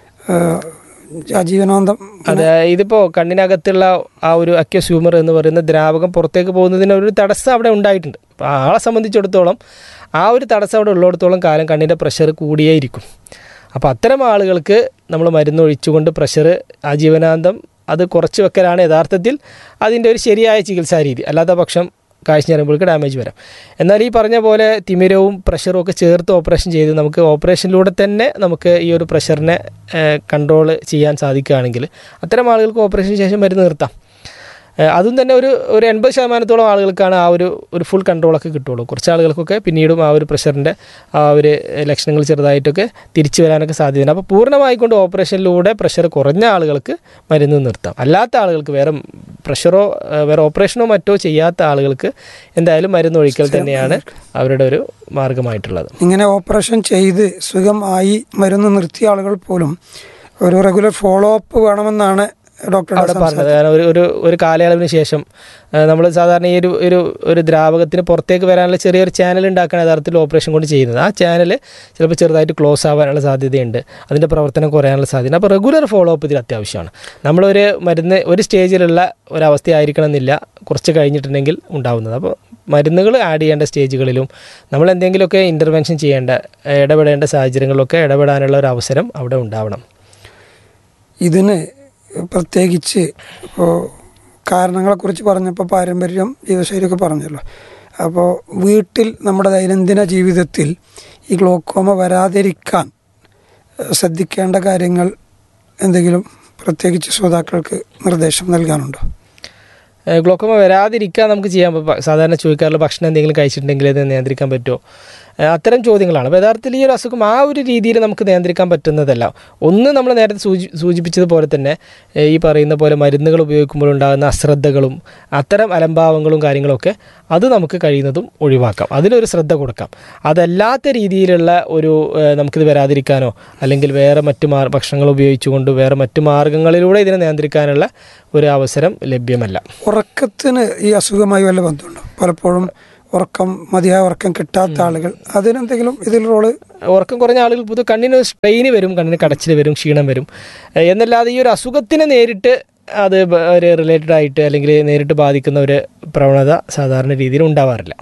ആജീവനാന്തം അതെ ഇതിപ്പോൾ കണ്ണിനകത്തുള്ള ആ ഒരു അക്യസ്യൂമർ എന്ന് പറയുന്ന ദ്രാവകം പുറത്തേക്ക് പോകുന്നതിന് ഒരു തടസ്സം അവിടെ ഉണ്ടായിട്ടുണ്ട് അപ്പോൾ ആളെ സംബന്ധിച്ചിടത്തോളം ആ ഒരു തടസ്സം അവിടെ ഉള്ളിടത്തോളം കാലം കണ്ണിൻ്റെ പ്രഷർ കൂടിയേ ഇരിക്കും അപ്പോൾ അത്തരം ആളുകൾക്ക് നമ്മൾ മരുന്ന് ഒഴിച്ചുകൊണ്ട് പ്രഷർ ആജീവനാന്തം അത് കുറച്ച് വെക്കലാണ് യഥാർത്ഥത്തിൽ അതിൻ്റെ ഒരു ശരിയായ ചികിത്സാ രീതി അല്ലാത്ത പക്ഷം കാഴ്ച ഞരമ്പുകൾക്ക് ഡാമേജ് വരാം എന്നാൽ ഈ പറഞ്ഞ പോലെ തിമിരവും പ്രഷറും ഒക്കെ ചേർത്ത് ഓപ്പറേഷൻ ചെയ്ത് നമുക്ക് ഓപ്പറേഷനിലൂടെ തന്നെ നമുക്ക് ഈ ഒരു പ്രഷറിനെ കൺട്രോൾ ചെയ്യാൻ സാധിക്കുകയാണെങ്കിൽ അത്തരം ആളുകൾക്ക് ഓപ്പറേഷന് ശേഷം മരുന്ന് നിർത്താം ഏഹ് അതും തന്നെ ഒരു ഒരു എൺപത് ശതമാനത്തോളം ആളുകൾക്കാണ് ആ ഒരു ഒരു ഫുൾ കൺട്രോളൊക്കെ കിട്ടുള്ളൂ കുറച്ച് ആളുകൾക്കൊക്കെ പിന്നീടും ആ ഒരു പ്രഷറിൻ്റെ ആ ഒരു ലക്ഷണങ്ങൾ ചെറുതായിട്ടൊക്കെ തിരിച്ചു വരാനൊക്കെ സാധ്യതയുണ്ട് അപ്പോൾ പൂർണ്ണമായിക്കൊണ്ട് ഓപ്പറേഷനിലൂടെ പ്രഷർ കുറഞ്ഞ ആളുകൾക്ക് മരുന്ന് നിർത്താം അല്ലാത്ത ആളുകൾക്ക് വേറെ പ്രഷറോ ഏഹ് വേറെ ഓപ്പറേഷനോ മറ്റോ ചെയ്യാത്ത ആളുകൾക്ക് എന്തായാലും മരുന്ന് ഒഴിക്കൽ തന്നെയാണ് അവരുടെ ഒരു മാർഗമായിട്ടുള്ളത് ഇങ്ങനെ ഓപ്പറേഷൻ ചെയ്ത് സുഖമായി മരുന്ന് നിർത്തിയ ആളുകൾ പോലും ഒരു റെഗുലർ ഫോളോ അപ്പ് വേണമെന്നാണ് ഡോക്ടറുടെ അവിടെ സംസാരം പറഞ്ഞത് കാരണം ഒരു ഒരു ഒരു കാലയളവിന് ശേഷം നമ്മൾ സാധാരണ ഈ ഒരു ഒരു ഒരു ദ്രാവകത്തിന് പുറത്തേക്ക് വരാനുള്ള ചെറിയൊരു ചാനൽ ഉണ്ടാക്കാണ് യഥാർത്ഥത്തിൽ ഓപ്പറേഷൻ കൊണ്ട് ചെയ്യുന്നത് ആ ചാനൽ ചിലപ്പോൾ ചെറുതായിട്ട് ക്ലോസ് ആവാനുള്ള സാധ്യതയുണ്ട് അതിൻ്റെ പ്രവർത്തനം കുറയാനുള്ള സാധ്യത അപ്പോൾ റെഗുലർ ഫോളോ അപ്പ് ഇതിൽ അത്യാവശ്യമാണ് നമ്മളൊരു മരുന്ന് ഒരു സ്റ്റേജിലുള്ള ഒരവസ്ഥയായിരിക്കണം എന്നില്ല കുറച്ച് കഴിഞ്ഞിട്ടുണ്ടെങ്കിൽ ഉണ്ടാവുന്നത് അപ്പോൾ മരുന്നുകൾ ആഡ് ചെയ്യേണ്ട സ്റ്റേജുകളിലും നമ്മൾ എന്തെങ്കിലുമൊക്കെ ഇൻ്റർവെൻഷൻ ചെയ്യേണ്ട ഇടപെടേണ്ട സാഹചര്യങ്ങളിലൊക്കെ ഇടപെടാനുള്ള ഒരു അവസരം അവിടെ ഉണ്ടാവണം ഇതിന് പ്രത്യേകിച്ച് ഇപ്പോൾ കാരണങ്ങളെക്കുറിച്ച് പറഞ്ഞപ്പോൾ പാരമ്പര്യം ജീവിതശൈലിയൊക്കെ പറഞ്ഞല്ലോ അപ്പോൾ വീട്ടിൽ നമ്മുടെ ദൈനംദിന ജീവിതത്തിൽ ഈ ഗ്ലോക്കോമ വരാതിരിക്കാൻ ഏഹ്, ശ്രദ്ധിക്കേണ്ട കാര്യങ്ങൾ എന്തെങ്കിലും പ്രത്യേകിച്ച് ശ്രോതാക്കൾക്ക് നിർദ്ദേശം നൽകാനുണ്ടോ ഏഹ് ഗ്ലോക്കോമ വരാതിരിക്കാൻ നമുക്ക് ചെയ്യാൻ പ- സാധാരണ ചോദിക്കാറുള്ള ഭക്ഷണം എന്തെങ്കിലും കഴിച്ചിട്ടുണ്ടെങ്കിൽ ഇത് നിയന്ത്രിക്കാൻ പറ്റുമോ ഏഹ് അത്തരം ചോദ്യങ്ങളാണ് അപ്പോൾ യഥാർത്ഥത്തിൽ ഈ ഒരു അസുഖം ആ ഒരു രീതിയിൽ നമുക്ക് നിയന്ത്രിക്കാൻ പറ്റുന്നതല്ല ഒന്ന് നമ്മൾ നേരത്തെ സൂചി സൂചിപ്പിച്ചതുപോലെ തന്നെ ഏഹ് ഈ പറയുന്ന പോലെ മരുന്നുകൾ ഉപയോഗിക്കുമ്പോൾ ഉണ്ടാകുന്ന അശ്രദ്ധകളും അത്തരം അലംഭാവങ്ങളും കാര്യങ്ങളൊക്കെ അത് നമുക്ക് കഴിയുന്നതും ഒഴിവാക്കാം അതിലൊരു ശ്രദ്ധ കൊടുക്കാം അതല്ലാത്ത രീതിയിലുള്ള ഒരു ഏഹ് നമുക്കിത് വരാതിരിക്കാനോ അല്ലെങ്കിൽ വേറെ മറ്റു മാർ ഭക്ഷണങ്ങൾ ഉപയോഗിച്ചുകൊണ്ട് വേറെ മറ്റു മാർഗങ്ങളിലൂടെ ഇതിനെ നിയന്ത്രിക്കാനുള്ള ഒരു അവസരം ലഭ്യമല്ല ഉറക്കത്തിന് ഈ അസുഖമായി വല്ല ബന്ധമുണ്ടോ പലപ്പോഴും ഉറക്കം മതിയായ ഉറക്കം കിട്ടാത്ത ആളുകൾ അതിനെന്തെങ്കിലും ഇതിൽ റോള് ഉറക്കം കുറഞ്ഞ ആളുകൾ പൊതു കണ്ണിന് സ്ട്രെയിന് വരും കണ്ണിന് കടച്ചിൽ വരും ക്ഷീണം വരും ഏഹ് എന്നല്ലാതെ ഈ ഒരു അസുഖത്തിനെ നേരിട്ട് അത് ബ- ഒരു റിലേറ്റഡ് ആയിട്ട് അല്ലെങ്കിൽ നേരിട്ട് ബാധിക്കുന്ന ഒരു പ്രവണത സാധാരണ രീതിയിൽ ഉണ്ടാവാറില്ല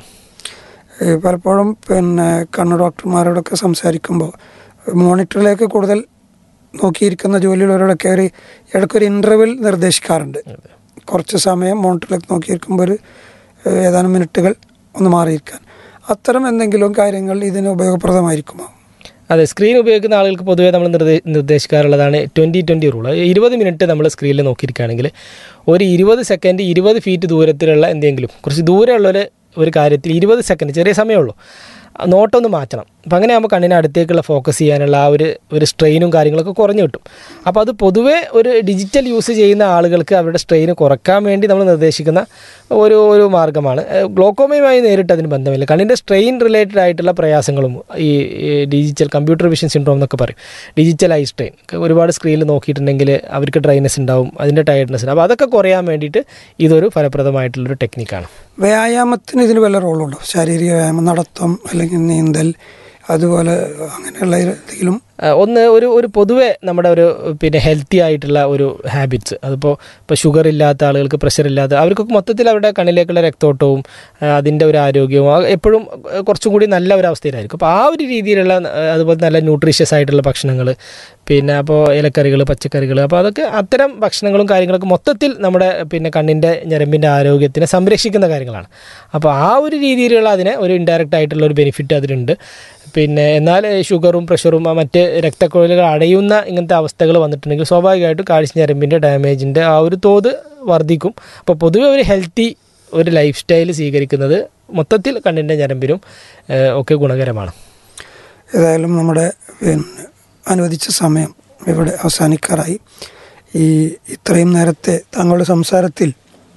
ഈ പലപ്പോഴും പിന്നെ കണ്ണ് ഡോക്ടർമാരോടൊക്കെ സംസാരിക്കുമ്പോൾ മോണിറ്ററിലേക്ക് കൂടുതൽ നോക്കിയിരിക്കുന്ന ജോലിയുള്ളവരോടൊക്കെ ഒരു ഇടയ്ക്കൊരു ഇൻ്റർവെൽ നിർദ്ദേശിക്കാറുണ്ട് കുറച്ച് സമയം മോണിറ്ററിലേക്ക് നോക്കിയിരിക്കുമ്പോൾ ഒരു ഏഹ്, ഏതാനും മിനിറ്റുകൾ ഒന്ന് മാറിയിരിക്കാൻ അത്തരം എന്തെങ്കിലും കാര്യങ്ങൾ ഇതിന് ഉപയോഗപ്രദമായിരിക്കുമോ അതെ സ്ക്രീൻ ഉപയോഗിക്കുന്ന ആളുകൾക്ക് പൊതുവേ നമ്മൾ നിർദ്ദേ നിർദ്ദേശിക്കാറുള്ളതാണ് ട്വൻറ്റി ട്വൻറ്റി റൂൾ ഇരുപത് മിനിറ്റ് നമ്മൾ സ്ക്രീനിൽ നോക്കിയിരിക്കുകയാണെങ്കിൽ ഒരു ഇരുപത് സെക്കൻഡ് ഇരുപത് ഫീറ്റ് ദൂരത്തിലുള്ള എന്തെങ്കിലും കുറച്ച് ദൂരമുള്ള ഒരു ഒരു കാര്യത്തിൽ ഇരുപത് സെക്കൻഡ് ചെറിയ സമയമുള്ളൂ നോട്ടൊന്ന് മാറ്റണം അപ്പം അങ്ങനെ ആകുമ്പോൾ കണ്ണിന് അടുത്തേക്കുള്ള ഫോക്കസ് ചെയ്യാനുള്ള ആ ഒരു ഒരു സ്ട്രെയിനും കാര്യങ്ങളൊക്കെ കുറഞ്ഞു കിട്ടും അപ്പോൾ അത് പൊതുവേ ഒരു ഡിജിറ്റൽ യൂസ് ചെയ്യുന്ന ആളുകൾക്ക് അവരുടെ സ്ട്രെയിൻ കുറക്കാൻ വേണ്ടി നമ്മൾ നിർദ്ദേശിക്കുന്ന ഒരു ഒരു മാർഗ്ഗമാണ് ഏഹ് ഗ്ലോക്കോമയുമായി നേരിട്ട് അതിന് ബന്ധമില്ല കണ്ണിൻ്റെ സ്ട്രെയിൻ റിലേറ്റഡ് ആയിട്ടുള്ള പ്രയാസങ്ങളും ഈ ഈ ഡിജിറ്റൽ കമ്പ്യൂട്ടർ വിഷൻ സിൻഡ്രോം എന്നൊക്കെ പറയും ഡിജിറ്റൽ ഐ സ്ട്രെയിൻ ഒരുപാട് സ്ക്രീനിൽ നോക്കിയിട്ടുണ്ടെങ്കിൽ അവർക്ക് ഡ്രൈനെസ് ഉണ്ടാവും അതിൻ്റെ ടയർഡ്നെസ് ഉണ്ടാവും അപ്പോൾ അതൊക്കെ കുറയാൻ വേണ്ടിയിട്ട് ഇതൊരു ഫലപ്രദമായിട്ടുള്ളൊരു ടെക്നിക്കാണ് വ്യായാമത്തിന് ഇതിന് വല്ല റോളുണ്ടോ ശാരീരിക വ്യായാമം നടത്തം അല്ലെങ്കിൽ നീന്തൽ അതുപോലെ അങ്ങനെയുള്ള എന്തെങ്കിലും ആ, ഒന്ന് ഒരു ഒരു പൊതുവെ നമ്മുടെ ഒരു പിന്നെ ഹെൽത്തി ആയിട്ടുള്ള ഒരു ഹാബിറ്റ്സ് അതിപ്പോൾ ഇപ്പോൾ ഷുഗർ ഇല്ലാത്ത ആളുകൾക്ക് പ്രഷർ ഇല്ലാത്ത അവർക്കൊക്കെ മൊത്തത്തിൽ അവരുടെ കണ്ണിലേക്കുള്ള രക്തോട്ടവും ആ, അതിൻ്റെ ഒരു ആരോഗ്യവും ആ, എപ്പോഴും ആ, കുറച്ചും കൂടി നല്ല ഒരു അവസ്ഥയിലായിരിക്കും അപ്പോൾ ആ ഒരു രീതിയിലുള്ള ആ, അതുപോലെ നല്ല ന്യൂട്രീഷ്യസ് ആയിട്ടുള്ള ഭക്ഷണങ്ങൾ പിന്നെ അപ്പോൾ ഇലക്കറികൾ പച്ചക്കറികൾ അപ്പോൾ അതൊക്കെ അത്തരം ഭക്ഷണങ്ങളും കാര്യങ്ങളൊക്കെ മൊത്തത്തിൽ നമ്മുടെ പിന്നെ കണ്ണിൻ്റെ ഞരമ്പിൻ്റെ ആരോഗ്യത്തിനെ സംരക്ഷിക്കുന്ന കാര്യങ്ങളാണ് അപ്പോൾ ആ ഒരു രീതിയിലുള്ള അതിന് ഒരു ഇൻഡയറക്റ്റ് ആയിട്ടുള്ള ഒരു ബെനിഫിറ്റ് അതിനുണ്ട് പിന്നെ എന്നാൽ ഷുഗറും പ്രഷറും ആ മറ്റ് രക്തക്കുഴലുകൾ അടയുന്ന ഇങ്ങനത്തെ അവസ്ഥകൾ വന്നിട്ടുണ്ടെങ്കിൽ സ്വാഭാവികമായിട്ടും കാഴ്ച ഞരമ്പിൻ്റെ ഡാമേജിൻ്റെ ആ ഒരു തോത് വർദ്ധിക്കും അപ്പോൾ പൊതുവെ ഒരു ഹെൽത്തി ഒരു ലൈഫ് സ്റ്റൈൽ സ്വീകരിക്കുന്നത് മൊത്തത്തിൽ കണ്ണിൻ്റെ ഞരമ്പിനും ഏഹ്, ഒക്കെ ഗുണകരമാണ് ഏതായാലും നമ്മുടെ പിന്നെ അനുവദിച്ച സമയം ഇവിടെ അവസാനിക്കാറായി ഈ ഇത്രയും നേരത്തെ താങ്കളുടെ സംസാരത്തിൽ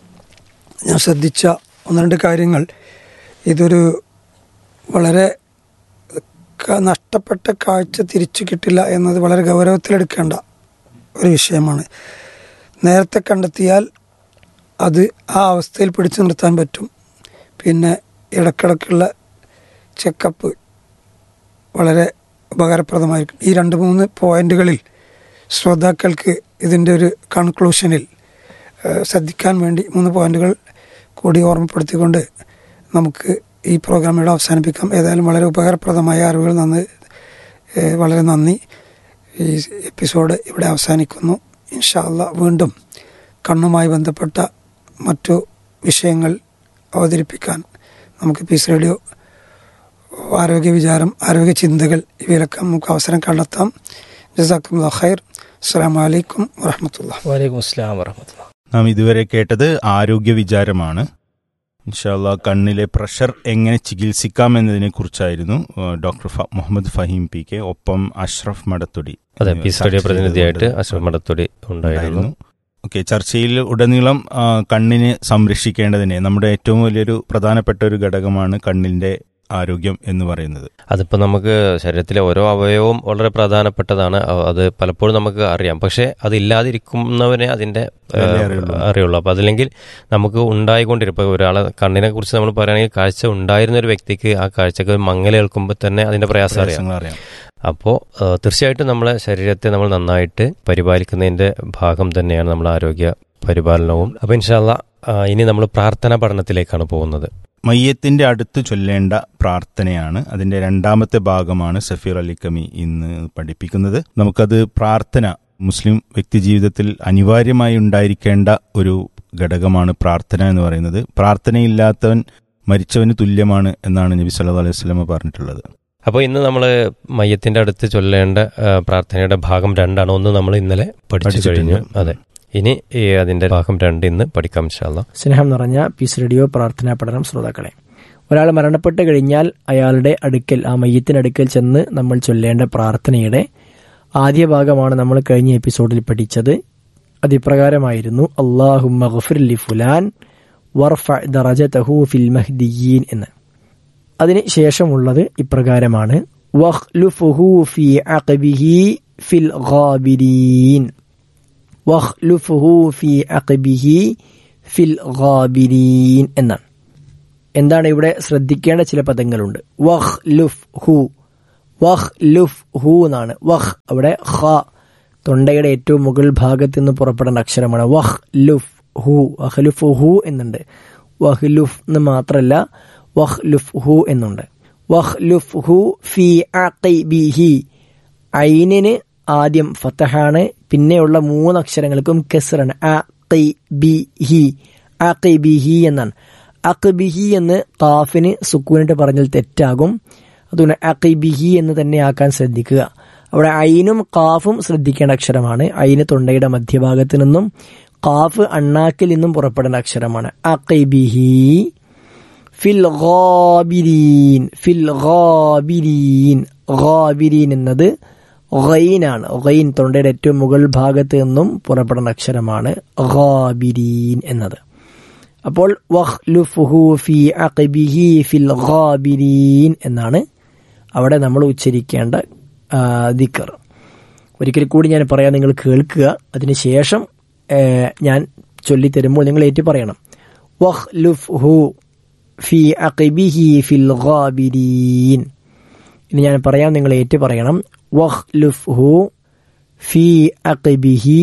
ഞാൻ ശ്രദ്ധിച്ച ഒന്ന് രണ്ട് കാര്യങ്ങൾ ഇതൊരു വളരെ ക- നഷ്ടപ്പെട്ട കാഴ്ച തിരിച്ചു കിട്ടില്ല എന്നത് വളരെ ഗൗരവത്തിലെടുക്കേണ്ട ഒരു വിഷയമാണ് നേരത്തെ കണ്ടെത്തിയാൽ അത് ആ അവസ്ഥയിൽ പിടിച്ചു നിർത്താൻ പറ്റും പിന്നെ ഇടക്കിടക്കുള്ള ചെക്കപ്പ് വളരെ ഉപകാരപ്രദമായിരിക്കും ഈ രണ്ട് മൂന്ന് പോയിന്റുകളിൽ ശ്രോതാക്കൾക്ക് ഇതിൻ്റെ ഒരു കൺക്ലൂഷനിൽ ഏഹ്, ശ്രദ്ധിക്കാൻ വേണ്ടി മൂന്ന് പോയിന്റുകൾ കൂടി ഓർമ്മപ്പെടുത്തിക്കൊണ്ട് നമുക്ക് ഈ പ്രോഗ്രാം ഇവിടെ അവസാനിപ്പിക്കാം ഏതായാലും വളരെ ഉപകാരപ്രദമായ അറിവുകൾ നന്ന് ഏഹ്, വളരെ നന്ദി ഈ എപ്പിസോഡ് ഇവിടെ അവസാനിക്കുന്നു ഇൻഷാല്ല വീണ്ടും കണ്ണുമായി ബന്ധപ്പെട്ട മറ്റു വിഷയങ്ങൾ അവതരിപ്പിക്കാൻ നമുക്ക് പീസ് റേഡിയോ ആരോഗ്യ വിചാരം ആരോഗ്യ ചിന്തകൾ ഇവയിലൊക്കെ നമുക്ക് അവസരം കണ്ടെത്താം ജസാക്കും ഖൈർ അസ്സാം വലൈക്കും വറഹമത്തുള്ള വലൈക്കും അസ്ലാം വറഹമത്തുള്ള നാം ഇതുവരെ കേട്ടത് ആരോഗ്യ വിചാരമാണ് ഇൻഷാല്ല കണ്ണിലെ പ്രഷർ എങ്ങനെ ചികിത്സിക്കാം എന്നതിനെ കുറിച്ചായിരുന്നു ഏഹ്, ഡോക്ടർ ഫ- മുഹമ്മദ് ഫഹീം പി കെ ഒപ്പം അഷ്റഫ് മടത്തൊടി അതെ എന്നിവർ പീസ് റേഡിയോ ചർച്ച പ്രതിനിധിയായിട്ട് ചെയ്തുകൊണ്ട് അശോക് മടത്തൊടി ഉണ്ടായിരുന്നു ഓക്കെ ചർച്ചയിൽ ഉടനീളം ആ, കണ്ണിനെ സംരക്ഷിക്കേണ്ടതിനെ നമ്മുടെ ഏറ്റവും വലിയൊരു പ്രധാനപ്പെട്ട ഒരു ഘടകമാണ് കണ്ണിന്റെ ആരോഗ്യം എന്ന് പറയുന്നത് അതിപ്പോൾ നമുക്ക് ശരീരത്തിലെ ഓരോ അവയവവും വളരെ പ്രധാനപ്പെട്ടതാണ് അ- അത് പലപ്പോഴും നമുക്ക് അറിയാം പക്ഷേ അതില്ലാതിരിക്കുന്നവനെ അതിൻ്റെ ഏഹ്, വില അറിയുള്ളൂ. അറിയുള്ളൂ അപ്പോൾ അതില്ലെങ്കിൽ നമുക്ക് ഉണ്ടായിക്കൊണ്ടിരിക്കും ഇപ്പോൾ ഒരാളെ കണ്ണിനെ കുറിച്ച് നമ്മൾ പറയുകയാണെങ്കിൽ കാഴ്ച ഉണ്ടായിരുന്ന ഒരു വ്യക്തിക്ക് ആ കാഴ്ചക്ക് മങ്ങലേൽക്കുമ്പോൾ തന്നെ അതിൻ്റെ പ്രയാസം അറിയാം പ്രയാസങ്ങൾ അറിയാം അപ്പോൾ ഏഹ്, തീർച്ചയായിട്ടും നമ്മളെ ശരീരത്തെ നമ്മൾ നന്നായിട്ട് പരിപാലിക്കുന്നതിൻ്റെ ഭാഗം തന്നെയാണ് നമ്മൾ ആരോഗ്യ പരിപാലനവും അപ്പോൾ ഇൻഷാല്ല ഇനി നമ്മൾ പ്രാർത്ഥനാ പഠനത്തിലേക്കാണ് പോകുന്നത് മയ്യത്തിന്റെ അടുത്ത് ചൊല്ലേണ്ട പ്രാർത്ഥനയാണ് അതിന്റെ രണ്ടാമത്തെ ഭാഗമാണ് സഫീർ അലിക്കമി ഇന്ന് പഠിപ്പിക്കുന്നത് നമുക്കത് പ്രാർത്ഥന മുസ്ലിം വ്യക്തിജീവിതത്തിൽ അനിവാര്യമായി ഉണ്ടായിരിക്കേണ്ട ഒരു ഘടകമാണ് പ്രാർത്ഥന എന്ന് പറയുന്നത് പ്രാർത്ഥനയില്ലാത്തവൻ മരിച്ചവന് തുല്യമാണ് എന്നാണ് നബി സല്ലല്ലാഹു അലൈഹി വസല്ലമ പറഞ്ഞിട്ടുള്ളത് അപ്പോൾ ഇന്ന് നമ്മൾ മയ്യത്തിന്റെ അടുത്ത് ചൊല്ലേണ്ട ആ, പ്രാർത്ഥനയുടെ ഭാഗം രണ്ടാണ് ഒന്ന് നമ്മൾ ഇന്നലെ പഠിച്ചു പഠിച്ചിട്ടുണ്ട്. കഴിഞ്ഞു അതെ ഇനി ഈ അതിന്റെ ഭാഗം രണ്ട് ഇന്ന് പഠിക്കാം ഇൻഷാല്ല സ്നേഹം നിറഞ്ഞ പീസ് റേഡിയോ പ്രാർത്ഥനാ പഠനം ശ്രോതാക്കളെ ഒരാൾ മരണപ്പെട്ട് കഴിഞ്ഞാൽ അയാളുടെ അടുക്കൽ ആ മയ്യത്തിനടുക്കൽ ചെന്ന് നമ്മൾ ചൊല്ലേണ്ട പ്രാർത്ഥനയുടെ ആദ്യ ഭാഗമാണ് നമ്മൾ കഴിഞ്ഞ എപ്പിസോഡിൽ പഠിച്ചത് അതിപ്രകാരമായിരുന്നു അള്ളാഹുമ്മ ഗഫിർലി ഫുലാൻ വർഫ ദറജതഹു ഫിൽ മഹ്ദിയീൻ എന്ന് അതിന് ശേഷമുള്ളത് ഇപ്രകാരമാണ് വഖ്ലുഫുഹു ഫി അഖബിഹി ഫിൽ ഗാബിരീൻ വഖ്ലുഫുഹു ഫി അഖബിഹി ഫിൽ ഗാബിരീൻ എന്നാണ് എന്താണ് ഇവിടെ ശ്രദ്ധിക്കേണ്ട ചില പദങ്ങളുണ്ട് വഹ് ലുഫ് ഹു വഹ് ലുഫ് ഹു എന്നാണ് വഹ് അവിടെ ഖ തൊണ്ടയുടെ ഏറ്റവും മുകൾ ഭാഗത്ത് നിന്ന് പുറപ്പെടുന്ന അക്ഷരമാണ് വഹ് ലുഫ് ഹു അഹ്ലുഫ് ഹു എന്നുണ്ട് വഹ് ലുഫ് എന്ന് മാത്രമല്ല വഹ് ലുഫ് ഹു എന്നുണ്ട് വഹ് ലുഫ് ഹു ഫി അഖിബിഹി ഐനിന് ആദ്യം ഫത്തഹാണ് പിന്നെയുള്ള മൂന്ന് അക്ഷരങ്ങൾക്കും കെസറാണ് അഖിബിഹി അഖിബിഹി എന്നാണ് അഖിബിഹി എന്ന് കാഫിന് സുക്കൂനിട്ട് പറഞ്ഞാൽ തെറ്റാകും അതുകൊണ്ട് അഖിബിഹി എന്ന് തന്നെ ആക്കാൻ ശ്രദ്ധിക്കുക അവിടെ ഐനും കാഫും ശ്രദ്ധിക്കേണ്ട അക്ഷരമാണ് ഐന് തൊണ്ടയുടെ മധ്യഭാഗത്ത് നിന്നും കാഫ് അണ്ണാക്കിൽ നിന്നും പുറപ്പെടുന്ന അക്ഷരമാണ് അഖിബിഹി ഫിൽ ഗാബിരീൻ ഫിൽ ഗാബിരീൻ ഗാബിരീൻ എന്നത് ഗൈനാണ് ഗൈൻ തൊണ്ടയുടെ ഏറ്റവും മുകൾ ഭാഗത്ത് നിന്നും പുറപ്പെടുന്ന അക്ഷരമാണ് ഗാബിരീൻ എന്നത് അപ്പോൾ വഖ്ലുഫുഹു ഫി അഖിബിഹി ഫിൽ ഗാബിരീൻ എന്നാണ് അവിടെ നമ്മൾ ഉച്ചരിക്കേണ്ട ആ, ദിക്കർ ഒരിക്കൽ കൂടി ഞാൻ പറയാം നിങ്ങൾ കേൾക്കുക അതിനുശേഷം ഏ, ഞാൻ ചൊല്ലിത്തരുമ്പോൾ നിങ്ങൾ ഏറ്റു പറയണം വഖ്ലുഫ്ഹു ഫി അഖിബിഹി ഫിൽ ഗാബിരീൻ ഇനി ഞാൻ പറയാം നിങ്ങൾ ഏറ്റു പറയണം വഖ്ലുഫ്ഹു ഫി അഖിബിഹി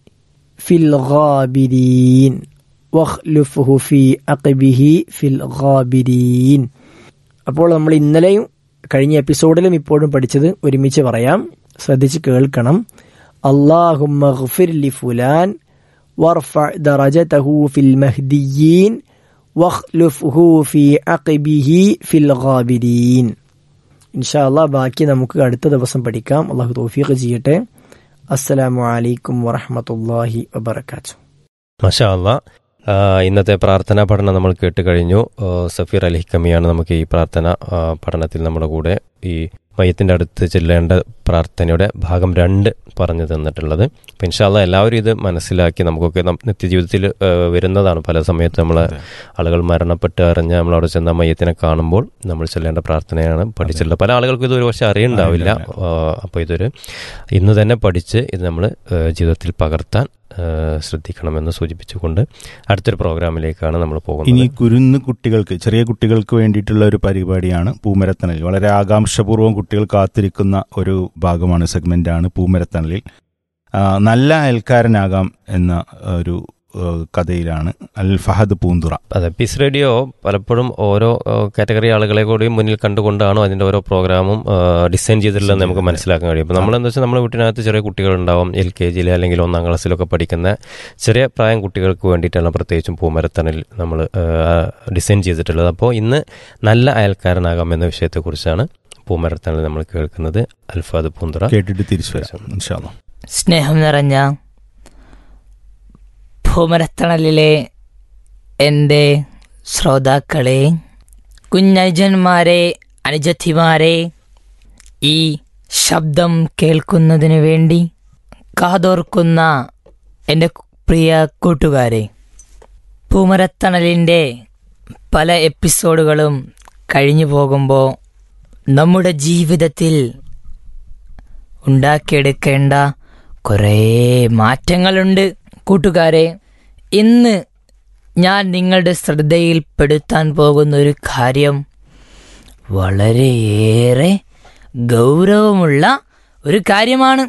ഫിൽ ഗാബിരീൻ വഖ്ലുഫ്ഹു ഫി അഖിബിഹി ഫിൽ ഗാബിരീൻ അപ്പോൾ നമ്മൾ ഇന്നലെയും കഴിഞ്ഞ എപ്പിസോഡിലും ഇപ്പോഴും പഠിച്ചത് ഒരുമിച്ച് പറയാം ശ്രദ്ധിച്ച് കേൾക്കണം അള്ളാഹുമ്മ ഗ്ഫിർ ലി ഫുലാൻ വർഫ ദറജതഹു ഫിൽ മഹ്ദിയീൻ വഖ്ലുഫ്ഹു ഫി അഖിബിഹി ഫിൽ ഗാബിരീൻ ഇൻഷാ അള്ളാഹ് ബാക്കി നമുക്ക് അടുത്ത ദിവസം പഠിക്കാം അള്ളാഹു തൗഫീഖ് ചെയ്യട്ടെ അസ്സലാമു അലൈക്കും വറഹ്മത്തുള്ളാഹി വബറകാതുഹു മഷാ അല്ല ഇന്നത്തെ പ്രാർത്ഥനാ പഠനം നമ്മൾ കേട്ട് കഴിഞ്ഞു ആ, സഫീർ അലി കമിയാണ് നമുക്ക് ഈ പ്രാർത്ഥന ആ, പഠനത്തിൽ നമ്മുടെ കൂടെ ഈ മയത്തിൻ്റെ അടുത്ത് ചെല്ലേണ്ട പ്രാർത്ഥനയുടെ ഭാഗം രണ്ട് പറഞ്ഞു തന്നിട്ടുള്ളത് അപ്പം ഇൻഷാല്ല എല്ലാവരും ഇത് മനസ്സിലാക്കി നമുക്കൊക്കെ നം- നിത്യജീവിതത്തിൽ ആ, വരുന്നതാണ് പല സമയത്ത് നമ്മൾ ആളുകൾ മരണപ്പെട്ട് അറിഞ്ഞ് നമ്മൾ അവിടെ ചെന്ന മയത്തിനെ കാണുമ്പോൾ നമ്മൾ ചെല്ലേണ്ട പ്രാർത്ഥനയാണ് പഠിച്ചിട്ടുള്ളത് പല ആളുകൾക്കും ഇത് ഒരുപക്ഷെ അറിയണ്ടാവില്ല അപ്പോൾ ഇതൊരു ഇന്ന് തന്നെ പഠിച്ച് ഇത് നമ്മൾ ജീവിതത്തിൽ പകർത്താൻ ആ, ശ്രദ്ധിക്കണമെന്ന് സൂചിപ്പിച്ചുകൊണ്ട് അടുത്തൊരു പ്രോഗ്രാമിലേക്കാണ് നമ്മൾ ഇനി പോകുന്നത് കുരുന്ന് കുട്ടികൾക്ക് ചെറിയ കുട്ടികൾക്ക് വേണ്ടിയിട്ടുള്ള ഒരു പരിപാടിയാണ് പൂമരത്തണൽ വളരെ ആകാംക്ഷപൂർവ്വം കുട്ടികൾ കാത്തിരിക്കുന്ന ഒരു ഭാഗമാണ് സെഗ്മെന്റാണ് പൂമരത്തണലിൽ ആ, നല്ല അയൽക്കാരനാകാം എന്ന ഒരു ആ, കഥയിലാണ് അൽ ഫഹദ് പൂന്തുറ അതെ പീസ് റേഡിയോ പലപ്പോഴും ഓരോ കാറ്റഗറി ആളുകളെ കൂടി മുന്നിൽ കണ്ടുകൊണ്ടാണ് അതിൻ്റെ ഓരോ പ്രോഗ്രാമും ആ, ഡിസൈൻ ചെയ്തിട്ടുള്ളത് നമുക്ക് മനസ്സിലാക്കാൻ കഴിയും അപ്പോൾ നമ്മളെന്താ വെച്ചാൽ നമ്മുടെ വീട്ടിനകത്ത് ചെറിയ കുട്ടികളുണ്ടാവും എൽ കെ ജിയിൽ അല്ലെങ്കിൽ ഒന്നാം ക്ലാസ്സിലൊക്കെ പഠിക്കുന്ന ചെറിയ പ്രായം കുട്ടികൾക്ക് വേണ്ടിയിട്ടാണ് പ്രത്യേകിച്ചും പൂമരത്തണിൽ നമ്മൾ ആ, ഡിസൈൻ ചെയ്തിട്ടുള്ളത് അപ്പോൾ ഇന്ന് നല്ല അയൽക്കാരനാകാം എന്ന വിഷയത്തെക്കുറിച്ചാണ് പൂമരത്തണിൽ നമ്മൾ കേൾക്കുന്നത് അൽഫാദ് പൂന്തുറ കേട്ടിട്ട് തിരിച്ചു വരാം ഇൻഷാല്ലാ സ്നേഹം നിറഞ്ഞ ഭൂമരത്തണലിലെ എൻ്റെ ശ്രോതാക്കളെ കുഞ്ഞനുജന്മാരെ അനുജത്തിമാരെ ഈ ശബ്ദം കേൾക്കുന്നതിന് വേണ്ടി കാതോർക്കുന്ന എൻ്റെ പ്രിയ കൂട്ടുകാരെ പൂമരത്തണലിൻ്റെ പല എപ്പിസോഡുകളും കഴിഞ്ഞു പോകുമ്പോൾ നമ്മുടെ ജീവിതത്തിൽ ഉണ്ടാക്കിയെടുക്കേണ്ട കുറേ മാറ്റങ്ങളുണ്ട് കൂട്ടുകാരെ ഇന്ന് ഞാൻ നിങ്ങളുടെ ശ്രദ്ധയിൽപ്പെടുത്താൻ പോകുന്ന ഒരു കാര്യം വളരെയേറെ ഗൗരവമുള്ള ഒരു കാര്യമാണ്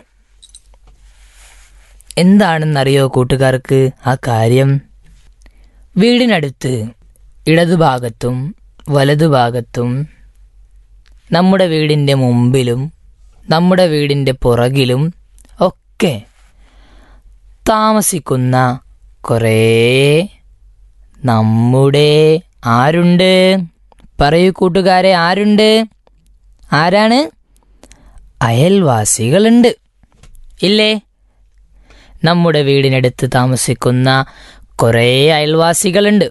എന്താണെന്നറിയോ കൂട്ടുകാർക്ക് ആ കാര്യം വീടിനടുത്ത് ഇടതുഭാഗത്തും വലതുഭാഗത്തും നമ്മുടെ വീടിൻ്റെ മുമ്പിലും നമ്മുടെ വീടിൻ്റെ പുറകിലും ഒക്കെ താമസിക്കുന്ന കുറേ നമ്മുടെ ആരുണ്ട് പറയൂ കൂട്ടുകാരെ ആരുണ്ട് ആരാണ് അയൽവാസികളുണ്ട് ഇല്ലേ നമ്മുടെ വീടിനടുത്ത് താമസിക്കുന്ന കുറേ അയൽവാസികളുണ്ട്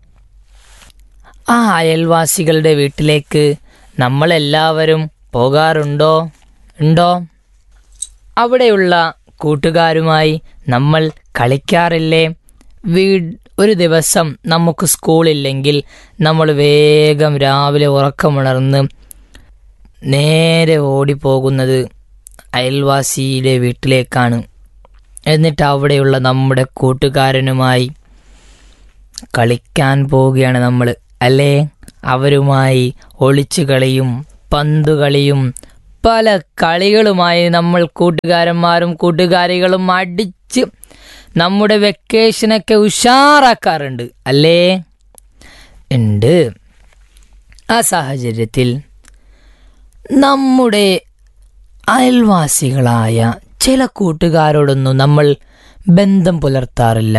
ആ അയൽവാസികളുടെ വീട്ടിലേക്ക് നമ്മളെല്ലാവരും പോകാറുണ്ടോ ഉണ്ടോ അവിടെയുള്ള കൂട്ടുകാരുമായി നമ്മൾ കളിക്കാറില്ലേ വീട് ഒരു ദിവസം നമുക്ക് സ്കൂളില്ലെങ്കിൽ നമ്മൾ വേഗം രാവിലെ ഉറക്കമുണർന്ന് നേരെ ഓടിപ്പോകുന്നത് അയൽവാസിയുടെ വീട്ടിലേക്കാണ് എന്നിട്ട് അവിടെയുള്ള നമ്മുടെ കൂട്ടുകാരനുമായി കളിക്കാൻ പോവുകയാണ് നമ്മൾ അല്ലേ അവരുമായി ഒളിച്ചു കളിയും പന്തുകളിയും പല കളികളുമായി നമ്മൾ കൂട്ടുകാരന്മാരും കൂട്ടുകാരികളും അടിച്ച് നമ്മുടെ വെക്കേഷനൊക്കെ ഉഷാറാക്കാറുണ്ട് അല്ലേ ഉണ്ട് ആ സാഹചര്യത്തിൽ നമ്മുടെ അയൽവാസികളായ ചില കൂട്ടുകാരോടൊന്നും നമ്മൾ ബന്ധം പുലർത്താറില്ല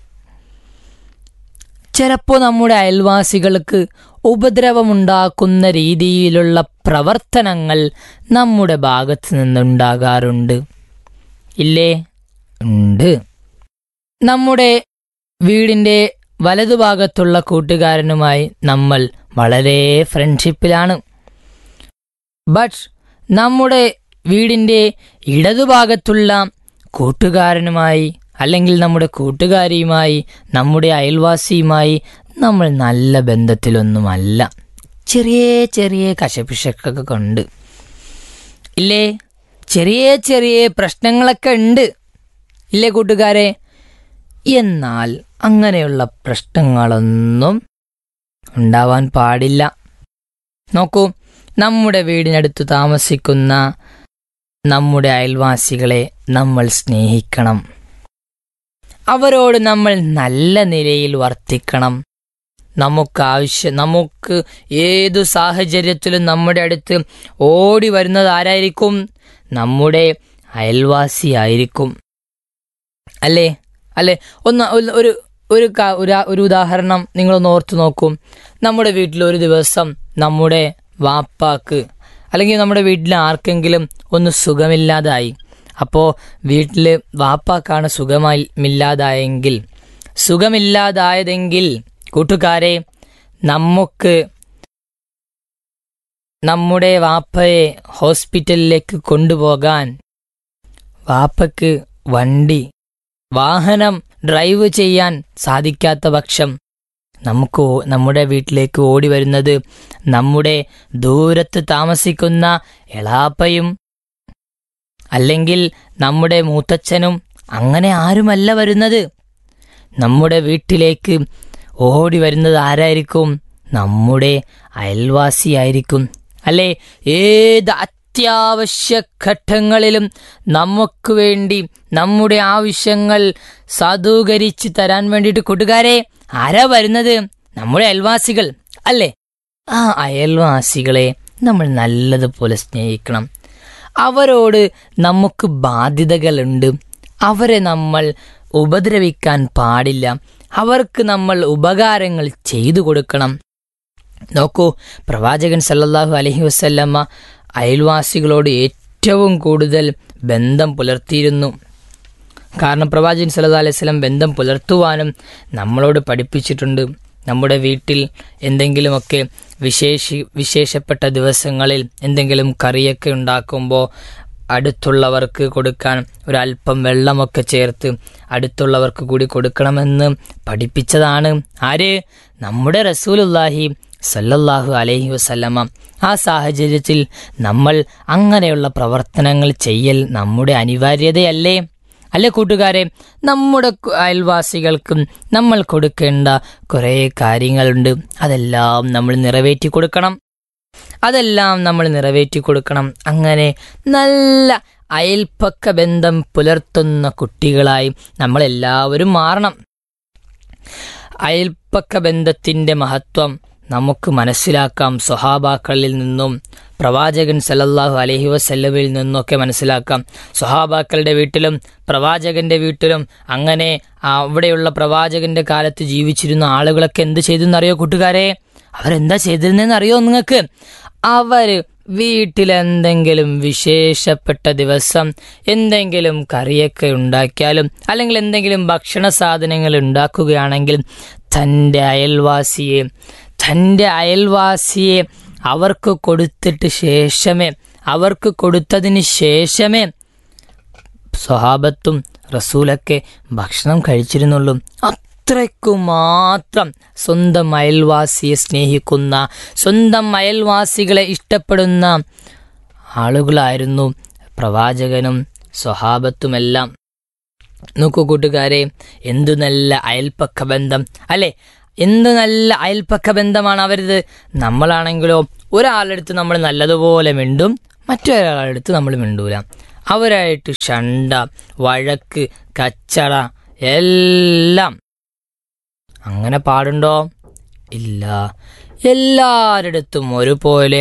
ചിലപ്പോൾ നമ്മുടെ അയൽവാസികൾക്ക് ഉപദ്രവമുണ്ടാക്കുന്ന രീതിയിലുള്ള പ്രവർത്തനങ്ങൾ നമ്മുടെ ഭാഗത്ത് നിന്നുണ്ടാകാറുണ്ട് ഇല്ലേ ഉണ്ട് നമ്മുടെ വീടിൻ്റെ വലതുഭാഗത്തുള്ള കൂട്ടുകാരനുമായി നമ്മൾ വളരെ ഫ്രണ്ട്ഷിപ്പിലാണ് ബട്ട് നമ്മുടെ വീടിൻ്റെ ഇടതുഭാഗത്തുള്ള കൂട്ടുകാരനുമായി അല്ലെങ്കിൽ നമ്മുടെ കൂട്ടുകാരിയുമായി നമ്മുടെ അയൽവാസിയുമായി നമ്മൾ നല്ല ബന്ധത്തിലൊന്നുമല്ല ചെറിയ ചെറിയ കശപിശക്കൊക്കെ കൊണ്ട് ഇല്ലേ ചെറിയ ചെറിയ പ്രശ്നങ്ങളൊക്കെ ഉണ്ട് ഇല്ലേ കൂട്ടുകാരെ എന്നാൽ അങ്ങനെയുള്ള പ്രശ്നങ്ങളൊന്നും ഉണ്ടാവാൻ പാടില്ല നോക്കൂ നമ്മുടെ വീടിനടുത്ത് താമസിക്കുന്ന നമ്മുടെ അയൽവാസികളെ നമ്മൾ സ്നേഹിക്കണം അവരോട് നമ്മൾ നല്ല നിലയിൽ വർത്തിക്കണം നമുക്ക് ആവശ്യം നമുക്ക് ഏതു സാഹചര്യത്തിലും നമ്മുടെ അടുത്ത് ഓടി വരുന്നത് ആരായിരിക്കും നമ്മുടെ അയൽവാസിയായിരിക്കും അല്ലേ അല്ലേ ഒന്ന് ഒരു- ഒരു ഒരു ക- ഒരു- ഒരു ഉദാഹരണം നിങ്ങളൊന്ന് ഓർത്തു നോക്കും നമ്മുടെ വീട്ടിൽ ഒരു ദിവസം നമ്മുടെ വാപ്പാക്ക് അല്ലെങ്കിൽ നമ്മുടെ വീട്ടിൽ ആർക്കെങ്കിലും ഒന്ന് സുഖമില്ലാതായി അപ്പോൾ വീട്ടിൽ വാപ്പാക്കാണ് സുഖമില്ലാതായെങ്കിൽ സുഖമില്ലാതായതെങ്കിൽ കൂട്ടുകാരെ നമുക്ക് നമ്മുടെ വാപ്പയെ ഹോസ്പിറ്റലിലേക്ക് കൊണ്ടുപോകാൻ വാപ്പക്ക് വണ്ടി വാഹനം ഡ്രൈവ് ചെയ്യാൻ സാധിക്കാത്ത പക്ഷം നമുക്ക് ഓ- നമ്മുടെ വീട്ടിലേക്ക് ഓടി വരുന്നത് നമ്മുടെ ദൂരത്ത് താമസിക്കുന്ന എളാപ്പയും അല്ലെങ്കിൽ നമ്മുടെ മൂത്തച്ഛനും അങ്ങനെ ആരുമല്ല വരുന്നത് നമ്മുടെ വീട്ടിലേക്ക് ഓടി വരുന്നത് ആരായിരിക്കും നമ്മുടെ അയൽവാസിയായിരിക്കും അല്ലേ ഏത് അത്യാവശ്യ ഘട്ടങ്ങളിലും നമുക്ക് വേണ്ടി നമ്മുടെ ആവശ്യങ്ങൾ സാധൂകരിച്ച് തരാൻ വേണ്ടിയിട്ട് കൂട്ടുകാരെ ആരാ വരുന്നത് നമ്മുടെ അയൽവാസികൾ അല്ലേ ആ അയൽവാസികളെ നമ്മൾ നല്ലതുപോലെ സ്നേഹിക്കണം അവരോട് നമുക്ക് ബാധ്യതകളുണ്ട് അവരെ നമ്മൾ ഉപദ്രവിക്കാൻ പാടില്ല അവർക്ക് നമ്മൾ ഉപകാരങ്ങൾ ചെയ്തു കൊടുക്കണം നോക്കൂ പ്രവാചകൻ സല്ലല്ലാഹു അലൈഹി വസല്ലമ്മ അയൽവാസികളോട് ഏറ്റവും കൂടുതൽ ബന്ധം പുലർത്തിയിരുന്നു കാരണം പ്രവാചകൻ സല്ലല്ലാഹു അലൈഹി വസല്ലം ബന്ധം പുലർത്തുവാനും നമ്മളോട് പഠിപ്പിച്ചിട്ടുണ്ട് നമ്മുടെ വീട്ടിൽ എന്തെങ്കിലുമൊക്കെ വിശേഷി വിശേഷപ്പെട്ട ദിവസങ്ങളിൽ എന്തെങ്കിലും കറിയൊക്കെ ഉണ്ടാക്കുമ്പോൾ അടുത്തുള്ളവർക്ക് കൊടുക്കാൻ ഒരല്പം വെള്ളമൊക്കെ ചേർത്ത് അടുത്തുള്ളവർക്ക് കൂടി കൊടുക്കണമെന്ന് പഠിപ്പിച്ചതാണ് ആര് നമ്മുടെ റസൂലുല്ലാഹി സല്ലല്ലാഹു അലൈഹി വസല്ലമ ആ സാഹചര്യത്തിൽ നമ്മൾ അങ്ങനെയുള്ള പ്രവർത്തനങ്ങൾ ചെയ്യൽ നമ്മുടെ അനിവാര്യതയല്ലേ അല്ലേ കൂട്ടുകാരെ നമ്മുടെ കു- അയൽവാസികൾക്കും നമ്മൾ കൊടുക്കേണ്ട കുറേ കാര്യങ്ങളുണ്ട് അതെല്ലാം നമ്മൾ നിറവേറ്റി കൊടുക്കണം അതെല്ലാം നമ്മൾ നിറവേറ്റി കൊടുക്കണം അങ്ങനെ നല്ല അയൽപ്പക്ക ബന്ധം പുലർത്തുന്ന കുട്ടികളായി നമ്മളെല്ലാവരും മാറണം അയൽപ്പക്ക ബന്ധത്തിൻ്റെ മഹത്വം നമുക്ക് മനസ്സിലാക്കാം സ്വഹാബാക്കളിൽ നിന്നും പ്രവാചകൻ സല്ലല്ലാഹു അലൈഹി വസല്ലമയിൽ നിന്നൊക്കെ മനസ്സിലാക്കാം സ്വഹാബാക്കളുടെ വീട്ടിലും പ്രവാചകന്റെ വീട്ടിലും അങ്ങനെ അവിടെയുള്ള പ്രവാചകന്റെ കാലത്ത് ജീവിച്ചിരുന്ന ആളുകളൊക്കെ എന്ത് ചെയ്തെന്നറിയോ കൂട്ടുകാരെ അവരെന്താ ചെയ്തിരുന്നതെന്ന് അറിയോ നിങ്ങൾക്ക് അവര് വീട്ടിലെന്തെങ്കിലും വിശേഷപ്പെട്ട ദിവസം എന്തെങ്കിലും കറിയൊക്കെ ഉണ്ടാക്കിയാലും അല്ലെങ്കിൽ എന്തെങ്കിലും ഭക്ഷണ സാധനങ്ങൾ ഉണ്ടാക്കുകയാണെങ്കിൽ തൻ്റെ അയൽവാസിയെ തൻ്റെ അയൽവാസിയെ അവർക്ക് കൊടുത്തിട്ട് ശേഷമേ അവർക്ക് കൊടുത്തതിന് ശേഷമേ സ്വഹാബത്തും റസൂലൊക്കെ ഭക്ഷണം കഴിച്ചിരുന്നുള്ളൂ അത്രയ്ക്കു മാത്രം സ്വന്തം അയൽവാസിയെ സ്നേഹിക്കുന്ന സ്വന്തം അയൽവാസികളെ ഇഷ്ടപ്പെടുന്ന ആളുകളായിരുന്നു പ്രവാചകനും സ്വഹാബത്തുമെല്ലാം നോക്കൂ കൂട്ടുകാരെ എന്തു നല്ല അയൽപ്പക്ക ബന്ധം അല്ലെ എന്ത് നല്ല അയൽപ്പക്ക ബന്ധമാണ് അവരത് നമ്മളാണെങ്കിലോ ഒരാളെടുത്ത് നമ്മൾ നല്ലതുപോലെ മിണ്ടും മറ്റൊരാളടുത്ത് നമ്മൾ മിണ്ടൂല അവരായിട്ട് ഷണ്ട വഴക്ക് കച്ചട എല്ലാം അങ്ങനെ പാടുണ്ടോ ഇല്ല എല്ലാവരിടത്തും ഒരുപോലെ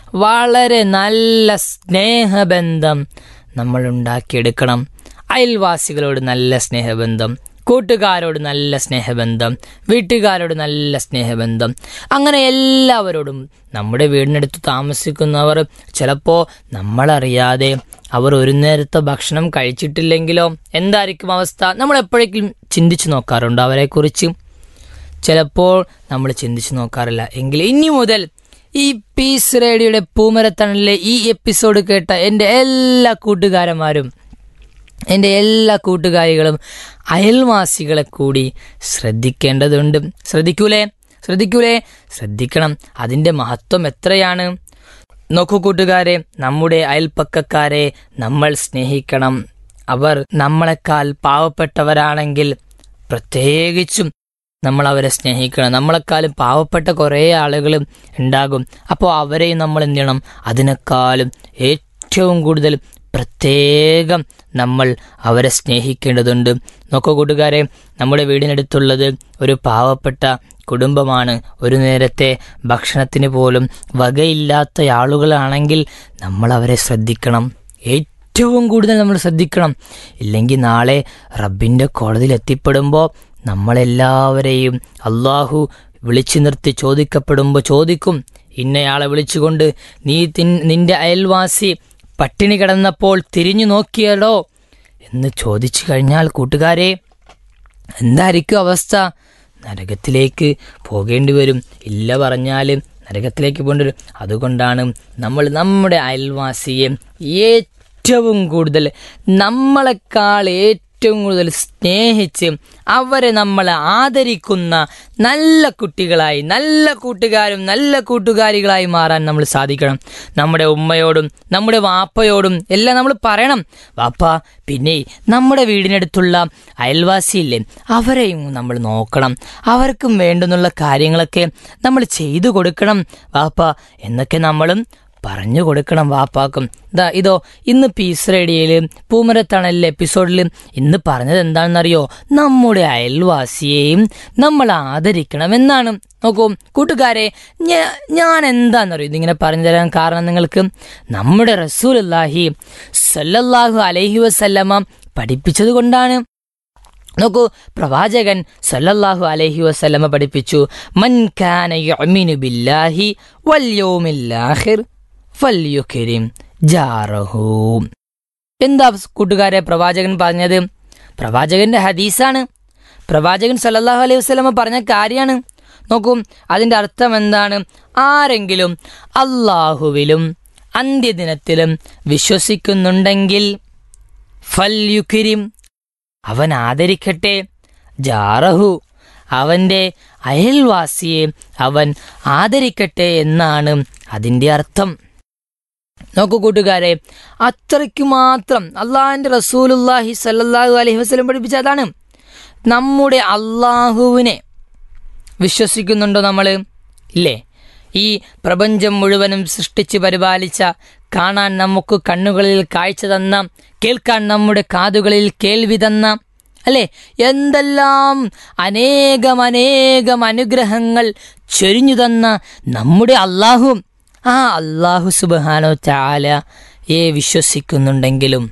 വളരെ നല്ല സ്നേഹബന്ധം നമ്മൾ ഉണ്ടാക്കിയെടുക്കണം അയൽവാസികളോട് നല്ല സ്നേഹബന്ധം കൂട്ടുകാരോട് നല്ല സ്നേഹബന്ധം വീട്ടുകാരോട് നല്ല സ്നേഹബന്ധം അങ്ങനെ എല്ലാവരോടും നമ്മുടെ വീടിനടുത്ത് താമസിക്കുന്നവർ ചിലപ്പോൾ നമ്മളറിയാതെ അവർ ഒരു നേരത്തെ ഭക്ഷണം കഴിച്ചിട്ടില്ലെങ്കിലോ എന്തായിരിക്കും അവസ്ഥ നമ്മൾ എപ്പോഴേക്കും ചിന്തിച്ചു നോക്കാറുണ്ടോ അവരെക്കുറിച്ച് ചിലപ്പോൾ നമ്മൾ ചിന്തിച്ചു നോക്കാറില്ല എങ്കിൽ ഇനി മുതൽ ഈ പീസ് റേഡിയോയുടെ പൂമരത്തണലിലെ ഈ എപ്പിസോഡ് കേട്ട എൻ്റെ എല്ലാ കൂട്ടുകാരന്മാരും എൻ്റെ എല്ലാ കൂട്ടുകാരികളും അയൽവാസികളെ കൂടി ശ്രദ്ധിക്കേണ്ടതുണ്ട് ശ്രദ്ധിക്കൂലേ ശ്രദ്ധിക്കൂലേ ശ്രദ്ധിക്കണം അതിൻ്റെ മഹത്വം എത്രയാണ് നോക്കൂ കൂട്ടുകാരെ നമ്മുടെ അയൽപ്പക്കക്കാരെ നമ്മൾ സ്നേഹിക്കണം അവർ നമ്മളെക്കാൾ പാവപ്പെട്ടവരാണെങ്കിൽ പ്രത്യേകിച്ചും നമ്മൾ അവരെ സ്നേഹിക്കണം നമ്മളെക്കാളും പാവപ്പെട്ട കുറേ ആളുകൾ ഉണ്ടാകും അപ്പോൾ അവരെയും നമ്മൾ എന്ത് ചെയ്യണം അതിനേക്കാളും ഏറ്റവും കൂടുതൽ പ്രത്യേകം നമ്മൾ അവരെ സ്നേഹിക്കേണ്ടതുണ്ട് നോക്കൂ കൂട്ടുകാരെ നമ്മുടെ വീടിനടുത്തുള്ളത് ഒരു പാവപ്പെട്ട കുടുംബമാണ് ഒരു നേരത്തെ ഭക്ഷണത്തിന് പോലും വകയില്ലാത്ത ആളുകളാണെങ്കിൽ നമ്മൾ അവരെ ശ്രദ്ധിക്കണം ഏറ്റവും കൂടുതൽ നമ്മൾ ശ്രദ്ധിക്കണം ഇല്ലെങ്കിൽ നാളെ റബ്ബിൻ്റെ കോടതിയിൽ എത്തിപ്പെടുമ്പോൾ നമ്മളെല്ലാവരെയും അള്ളാഹു വിളിച്ചു നിർത്തി ചോദിക്കപ്പെടുമ്പോൾ ചോദിക്കും ഇന്നയാളെ വിളിച്ചുകൊണ്ട് നീ തിൻ നിന്റെ അയൽവാസി പട്ടിണി കിടന്നപ്പോൾ തിരിഞ്ഞു നോക്കിയടോ എന്ന് ചോദിച്ചു കഴിഞ്ഞാൽ കൂട്ടുകാരെ എന്തായിരിക്കും അവസ്ഥ നരകത്തിലേക്ക് പോകേണ്ടി വരും ഇല്ല പറഞ്ഞാൽ നരകത്തിലേക്ക് പോകേണ്ടി വരും അതുകൊണ്ടാണ് നമ്മൾ നമ്മുടെ അയൽവാസിയെ ഏറ്റവും കൂടുതൽ നമ്മളെക്കാൾ ഏറ്റവും കൂടുതൽ സ്നേഹിച്ച് അവരെ നമ്മൾ ആദരിക്കുന്ന നല്ല കുട്ടികളായി നല്ല കൂട്ടുകാരും നല്ല കൂട്ടുകാരികളായി മാറാൻ നമ്മൾ സാധിക്കണം നമ്മുടെ ഉമ്മയോടും നമ്മുടെ വാപ്പയോടും എല്ലാം നമ്മൾ പറയണം വാപ്പ പിന്നെ നമ്മുടെ വീടിനടുത്തുള്ള അയൽവാസിയില്ലേ അവരെയും നമ്മൾ നോക്കണം അവർക്കും വേണ്ടുന്നുള്ള കാര്യങ്ങളൊക്കെ നമ്മൾ ചെയ്തു കൊടുക്കണം വാപ്പ എന്നൊക്കെ നമ്മളും പറഞ്ഞു കൊടുക്കണം വാപ്പാക്കും ഇതാ ഇതോ ഇന്ന് പീസ് റേഡിയോയിൽ പൂമരത്തണലിലെ എപ്പിസോഡിൽ ഇന്ന് പറഞ്ഞത് എന്താണെന്നറിയോ നമ്മുടെ അയൽവാസിയെയും നമ്മൾ ആദരിക്കണം എന്നാണ് നോക്കൂ കൂട്ടുകാരെ ഞാ- ഞാൻ എന്താണെന്നറിയോ ഇതിങ്ങനെ പറഞ്ഞു തരാൻ കാരണം നിങ്ങൾക്ക് നമ്മുടെ റസൂൽ അല്ലാഹി സല്ലല്ലാഹു അലൈഹി വസല്ലമ പഠിപ്പിച്ചത് കൊണ്ടാണ് നോക്കൂ പ്രവാചകൻ സല്ലല്ലാഹു അലൈഹി വസല്ലമ പഠിപ്പിച്ചു മൻ കാന യുഅ്മിനു ബില്ലാഹി വൽ യൗമിൽ ആഖിർ ഫല്യുക്രിം ജാറഹു എന്താ കൂട്ടുകാരെ പ്രവാചകൻ പറഞ്ഞത് പ്രവാചകന്റെ ഹദീസാണ് പ്രവാചകൻ സല്ലല്ലാഹു അലൈഹി വസല്ലമ പറഞ്ഞ കാര്യമാണ് നോക്കൂ അതിന്റെ അർത്ഥം എന്താണ് ആരെങ്കിലും അള്ളാഹുവിലും അന്ത്യദിനത്തിലും വിശ്വസിക്കുന്നുണ്ടെങ്കിൽ ഫല്യുക്രിം അവൻ ആദരിക്കട്ടെ ജാറഹു അവൻ്റെ അയൽവാസിയെ അവൻ ആദരിക്കട്ടെ എന്നാണ് അതിൻ്റെ അർത്ഥം നോക്കൂ കൂട്ടുകാരെ അത്രയ്ക്ക് മാത്രം അള്ളാഹിൻ്റെ റസൂലുല്ലാഹി സല്ലല്ലാഹു അലൈഹി വസല്ലം പഠിപ്പിച്ച അതാണ് നമ്മുടെ അള്ളാഹുവിനെ വിശ്വസിക്കുന്നുണ്ടോ നമ്മൾ ഇല്ലേ ഈ പ്രപഞ്ചം മുഴുവനും സൃഷ്ടിച്ച് പരിപാലിച്ച കാണാൻ നമുക്ക് കണ്ണുകളിൽ കാഴ്ച തന്ന കേൾക്കാൻ നമ്മുടെ കാതുകളിൽ കേൾവി തന്ന അല്ലേ എന്തെല്ലാം അനേകം അനേകം അനുഗ്രഹങ്ങൾ ചൊരിഞ്ഞു തന്ന നമ്മുടെ അള്ളാഹു ആ അള്ളാഹു സുബാനോ ചാല ഏ വിശ്വസിക്കുന്നുണ്ടെങ്കിലും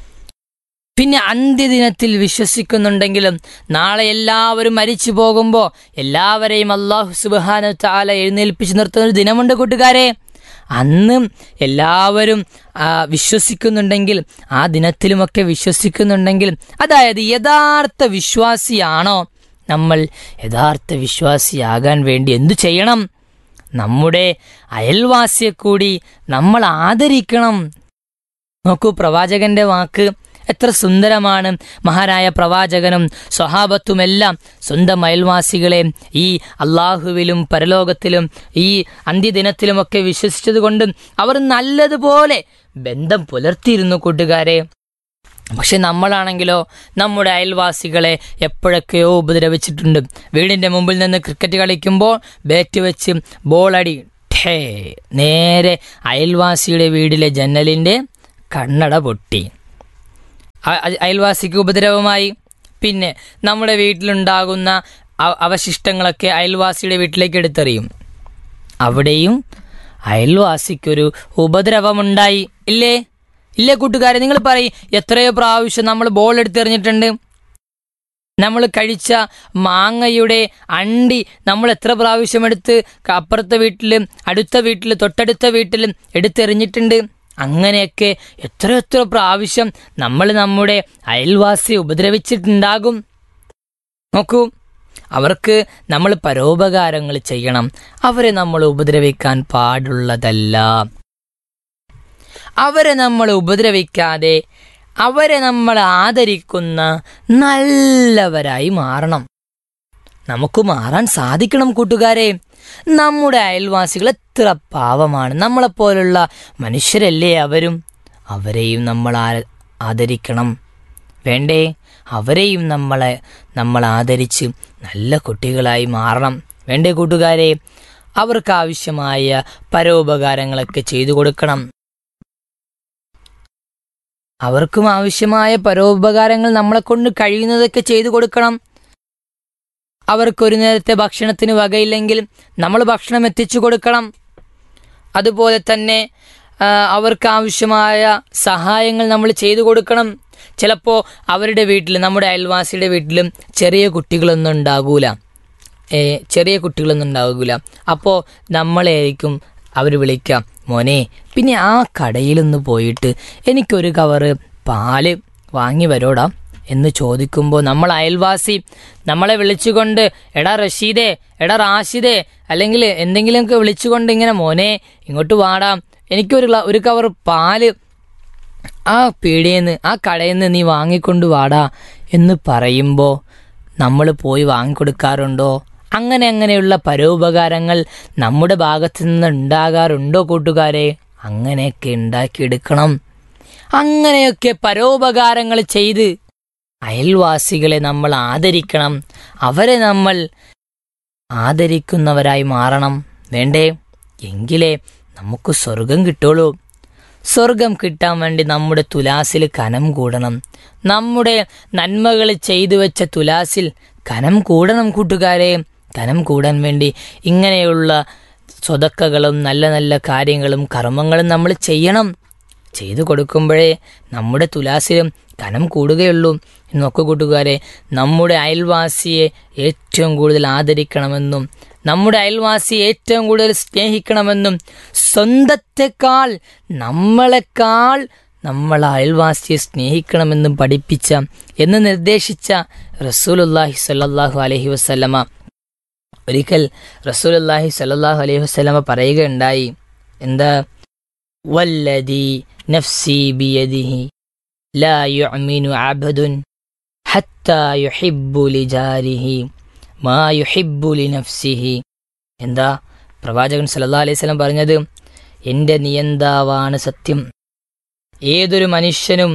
പിന്നെ അന്ത്യദിനത്തിൽ വിശ്വസിക്കുന്നുണ്ടെങ്കിലും നാളെ എല്ലാവരും മരിച്ചു പോകുമ്പോൾ എല്ലാവരെയും അള്ളാഹു സുബാന താല എഴുന്നേൽപ്പിച്ച് നിർത്തുന്ന ഒരു ദിനമുണ്ട് കൂട്ടുകാരെ അന്നും എല്ലാവരും ആ, വിശ്വസിക്കുന്നുണ്ടെങ്കിൽ ആ ദിനത്തിലുമൊക്കെ വിശ്വസിക്കുന്നുണ്ടെങ്കിൽ അതായത് യഥാർത്ഥ വിശ്വാസിയാണോ നമ്മൾ യഥാർത്ഥ വിശ്വാസിയാകാൻ വേണ്ടി എന്തു ചെയ്യണം നമ്മുടെ അയൽവാസിയെ കൂടി നമ്മൾ ആദരിക്കണം നോക്കൂ പ്രവാചകന്റെ വാക്ക് എത്ര സുന്ദരമാണ് മഹാനായ പ്രവാചകനും സ്വഹാബത്തുമെല്ലാം സ്വന്തം അയൽവാസികളെ ഈ അള്ളാഹുവിലും പരലോകത്തിലും ഈ അന്ത്യദിനത്തിലുമൊക്കെ വിശ്വസിച്ചതുകൊണ്ട് അവർ നല്ലതുപോലെ ബന്ധം പുലർത്തിയിരുന്നു കൂട്ടുകാരെ പക്ഷെ നമ്മളാണെങ്കിലോ നമ്മുടെ അയൽവാസികളെ എപ്പോഴൊക്കെയോ ഉപദ്രവിച്ചിട്ടുണ്ട് വീടിന്റെ മുമ്പിൽ നിന്ന് ക്രിക്കറ്റ് കളിക്കുമ്പോൾ ബാറ്റ് വെച്ച് ബോളടി ഠേ ഹേ നേരെ അയൽവാസിയുടെ വീടിലെ ജന്നലിൻ്റെ കണ്ണട പൊട്ടി അ- അ- അയൽവാസിക്ക് ഉപദ്രവമായി പിന്നെ നമ്മുടെ വീട്ടിലുണ്ടാകുന്ന അ- അവശിഷ്ടങ്ങളൊക്കെ അയൽവാസിയുടെ വീട്ടിലേക്ക് എടുത്തെറിയും അവിടെയും അയൽവാസിക്കൊരു ഉപദ്രവമുണ്ടായി ഇല്ലേ ഇല്ലേ കൂട്ടുകാരെ നിങ്ങൾ പറയും എത്രയോ പ്രാവശ്യം നമ്മൾ ബോൾ എടുത്തെറിഞ്ഞിട്ടുണ്ട് നമ്മൾ കഴിച്ച മാങ്ങയുടെ അണ്ടി നമ്മൾ എത്ര പ്രാവശ്യം എടുത്ത് ക- അപ്പുറത്തെ വീട്ടിലും അടുത്ത വീട്ടിലും തൊട്ടടുത്ത വീട്ടിലും എടുത്തെറിഞ്ഞിട്ടുണ്ട് അങ്ങനെയൊക്കെ എത്ര എത്ര പ്രാവശ്യം നമ്മൾ നമ്മുടെ അയൽവാസിയെ ഉപദ്രവിച്ചിട്ടുണ്ടാകും നോക്കൂ അവർക്ക് നമ്മൾ പരോപകാരങ്ങൾ ചെയ്യണം അവരെ നമ്മൾ ഉപദ്രവിക്കാൻ പാടുള്ളതല്ല അവരെ നമ്മൾ ഉപദ്രവിക്കാതെ അവരെ നമ്മൾ ആദരിക്കുന്ന നല്ലവരായി മാറണം നമുക്ക് മാറാൻ സാധിക്കണം കൂട്ടുകാരെ നമ്മുടെ അയൽവാസികൾ എത്ര പാവമാണ് നമ്മളെപ്പോലുള്ള മനുഷ്യരല്ലേ അവരും അവരെയും നമ്മൾ ആ- ആദരിക്കണം വേണ്ടേ അവരെയും നമ്മളെ നമ്മൾ ആദരിച്ച് നല്ല കുട്ടികളായി മാറണം വേണ്ടേ കൂട്ടുകാരെ അവർക്ക് ആവശ്യമായ പരോപകാരങ്ങളൊക്കെ ചെയ്തു കൊടുക്കണം അവർക്കും ആവശ്യമായ പരോപകാരങ്ങൾ നമ്മളെ കൊണ്ട് കഴിയുന്നതൊക്കെ ചെയ്തു കൊടുക്കണം അവർക്കൊരു നേരത്തെ ഭക്ഷണത്തിന് വകയില്ലെങ്കിൽ നമ്മൾ ഭക്ഷണം എത്തിച്ചു കൊടുക്കണം അതുപോലെ തന്നെ ആ, അവർക്ക് ആവശ്യമായ സഹായങ്ങൾ നമ്മൾ ചെയ്തു കൊടുക്കണം ചിലപ്പോൾ അവരുടെ വീട്ടിൽ നമ്മുടെ അയൽവാസിയുടെ വീട്ടിലും ചെറിയ കുട്ടികളൊന്നും ഉണ്ടാകൂല ഏ, ചെറിയ കുട്ടികളൊന്നും ഉണ്ടാകൂല അപ്പോൾ നമ്മളെയായിരിക്കും അവർ വിളിക്കാം മോനെ പിന്നെ ആ കടയിലൊന്ന് പോയിട്ട് എനിക്കൊരു കവറ് പാല് വാങ്ങി വരോടാ എന്ന് ചോദിക്കുമ്പോൾ നമ്മൾ അയൽവാസി നമ്മളെ വിളിച്ചുകൊണ്ട് എടാ റഷീദേ എടാ റാഷിദേ അല്ലെങ്കിൽ എന്തെങ്കിലുമൊക്കെ വിളിച്ചുകൊണ്ട് ഇങ്ങനെ മോനെ ഇങ്ങോട്ട് വാടാ എനിക്കൊരു ഗ്ലാ- ഒരു കവർ പാല് ആ പീടിയെന്ന് ആ കടയിൽ നിന്ന് നീ വാങ്ങിക്കൊണ്ട് വാടാ എന്ന് പറയുമ്പോൾ നമ്മൾ പോയി വാങ്ങിക്കൊടുക്കാറുണ്ടോ അങ്ങനെ അങ്ങനെയുള്ള പരോപകാരങ്ങൾ നമ്മുടെ ഭാഗത്തു നിന്ന് ഉണ്ടാകാറുണ്ടോ കൂട്ടുകാരെ അങ്ങനെയൊക്കെ ഉണ്ടാക്കിയെടുക്കണം അങ്ങനെയൊക്കെ പരോപകാരങ്ങൾ ചെയ്ത് അയൽവാസികളെ നമ്മൾ ആദരിക്കണം അവരെ നമ്മൾ ആദരിക്കുന്നവരായി മാറണം വേണ്ടേ എങ്കിലേ നമുക്ക് സ്വർഗം കിട്ടുള്ളൂ സ്വർഗം കിട്ടാൻ വേണ്ടി നമ്മുടെ തുലാസിൽ കനം കൂടണം നമ്മുടെ നന്മകൾ ചെയ്തു വെച്ച തുലാസിൽ കനം കൂടണം കൂട്ടുകാരെ കനം കൂടാൻ വേണ്ടി ഇങ്ങനെയുള്ള സ്വതക്കകളും നല്ല നല്ല കാര്യങ്ങളും കർമ്മങ്ങളും നമ്മൾ ചെയ്യണം ചെയ്തു കൊടുക്കുമ്പോഴേ നമ്മുടെ തുലാസിലും കനം കൂടുകയുള്ളൂ നോക്കൂ കൂട്ടുകാരെ നമ്മുടെ അയൽവാസിയെ ഏറ്റവും കൂടുതൽ ആദരിക്കണമെന്നും നമ്മുടെ അയൽവാസിയെ ഏറ്റവും കൂടുതൽ സ്നേഹിക്കണമെന്നും സ്വന്തത്തെക്കാൾ നമ്മളെക്കാൾ നമ്മൾ അയൽവാസിയെ സ്നേഹിക്കണമെന്നും പഠിപ്പിച്ച എന്ന് നിർദ്ദേശിച്ച റസൂലുല്ലാഹി സല്ലല്ലാഹു അലൈഹി വസല്ലമ ഒരിക്കൽ റസൂലുല്ലാഹി സല്ലല്ലാഹു അലൈഹി വസല്ലമ പറയുകയുണ്ടായി എന്താ വല്ലദി നഫ്സി ബിയദിഹി ലാ യുഅ്മിനു അബ്ദുൻ ഹത്താ യുഹിബ്ബു ലിജാരിഹി മാ യുഹിബ്ബു ലിനഫ്സിഹി എന്താ പ്രവാചകൻ സല്ലല്ലാഹു അലൈഹി വസല്ലം പറഞ്ഞത് എൻ്റെ നിയന്താവാണ് സത്യം ഏതൊരു മനുഷ്യനും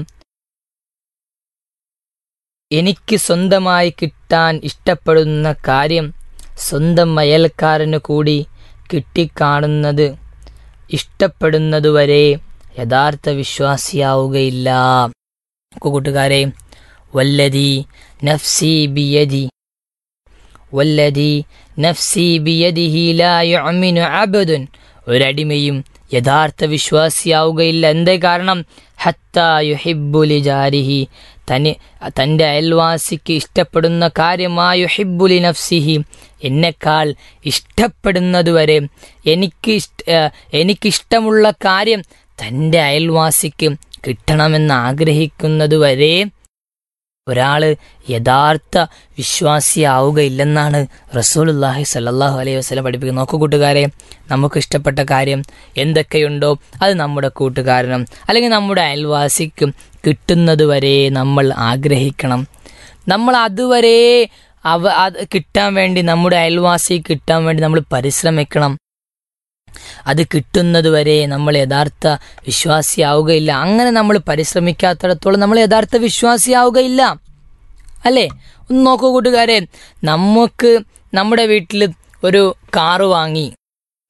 എനിക്ക് സ്വന്തമായി കിട്ടാൻ ഇഷ്ടപ്പെടുന്ന കാര്യം സ്വന്തം അയൽക്കാരനു കൂടി കിട്ടിക്കാണുന്നത് ഇഷ്ടപ്പെടുന്നതുവരെ യഥാർത്ഥ വിശ്വാസിയാവുകയില്ല കൂട്ടുകാരെ വല്ലതി നഫ്സി ബിയദി വല്ലതി നഫ്സി ബിയദിഹി ലാ യുഅ്മിനു അബദുൻ ഒരടിമയും യഥാർത്ഥ വിശ്വാസിയാവുകയില്ല എന്തേ കാരണം ഹത്താ യുഹിബ്ബു ലിജാരിഹി തനി തൻ്റെ അയൽവാസിക്ക് ഇഷ്ടപ്പെടുന്ന കാര്യമാ യുഹിബ്ബു ലി നഫ്സിഹി എന്നെക്കാൾ ഇഷ്ടപ്പെടുന്നതുവരെ എനിക്ക് ഇഷ്ട ഏഹ് എനിക്കിഷ്ടമുള്ള കാര്യം തൻ്റെ അയൽവാസിക്ക് കിട്ടണമെന്ന് ആഗ്രഹിക്കുന്നതുവരെ ഒരാൾ യഥാർത്ഥ വിശ്വാസിയാവുകയില്ലെന്നാണ് റസൂലുല്ലാഹി സല്ലല്ലാഹു അലൈഹി വസല്ലം പഠിപ്പിക്കുന്നത് നോക്കൂ കൂട്ടുകാരെ നമുക്ക് ഇഷ്ടപ്പെട്ട കാര്യം എന്തൊക്കെയുണ്ടോ അത് നമ്മുടെ കൂട്ടുകാരനും അല്ലെങ്കിൽ നമ്മുടെ അയൽവാസിക്കും കിട്ടുന്നതുവരെ നമ്മൾ ആഗ്രഹിക്കണം നമ്മൾ അതുവരെ അവ അത് കിട്ടാൻ വേണ്ടി നമ്മുടെ അയൽവാസി കിട്ടാൻ വേണ്ടി നമ്മൾ പരിശ്രമിക്കണം അത് കിട്ടുന്നതുവരെ നമ്മൾ യഥാർത്ഥ വിശ്വാസിയാവുകയില്ല അങ്ങനെ നമ്മൾ പരിശ്രമിക്കാത്തിടത്തോളം നമ്മൾ യഥാർത്ഥ വിശ്വാസിയാവുകയില്ല അല്ലേ ഒന്ന് നോക്കൂ കൂട്ടുകാരെ നമുക്ക് നമ്മുടെ വീട്ടിൽ ഒരു കാറ് വാങ്ങി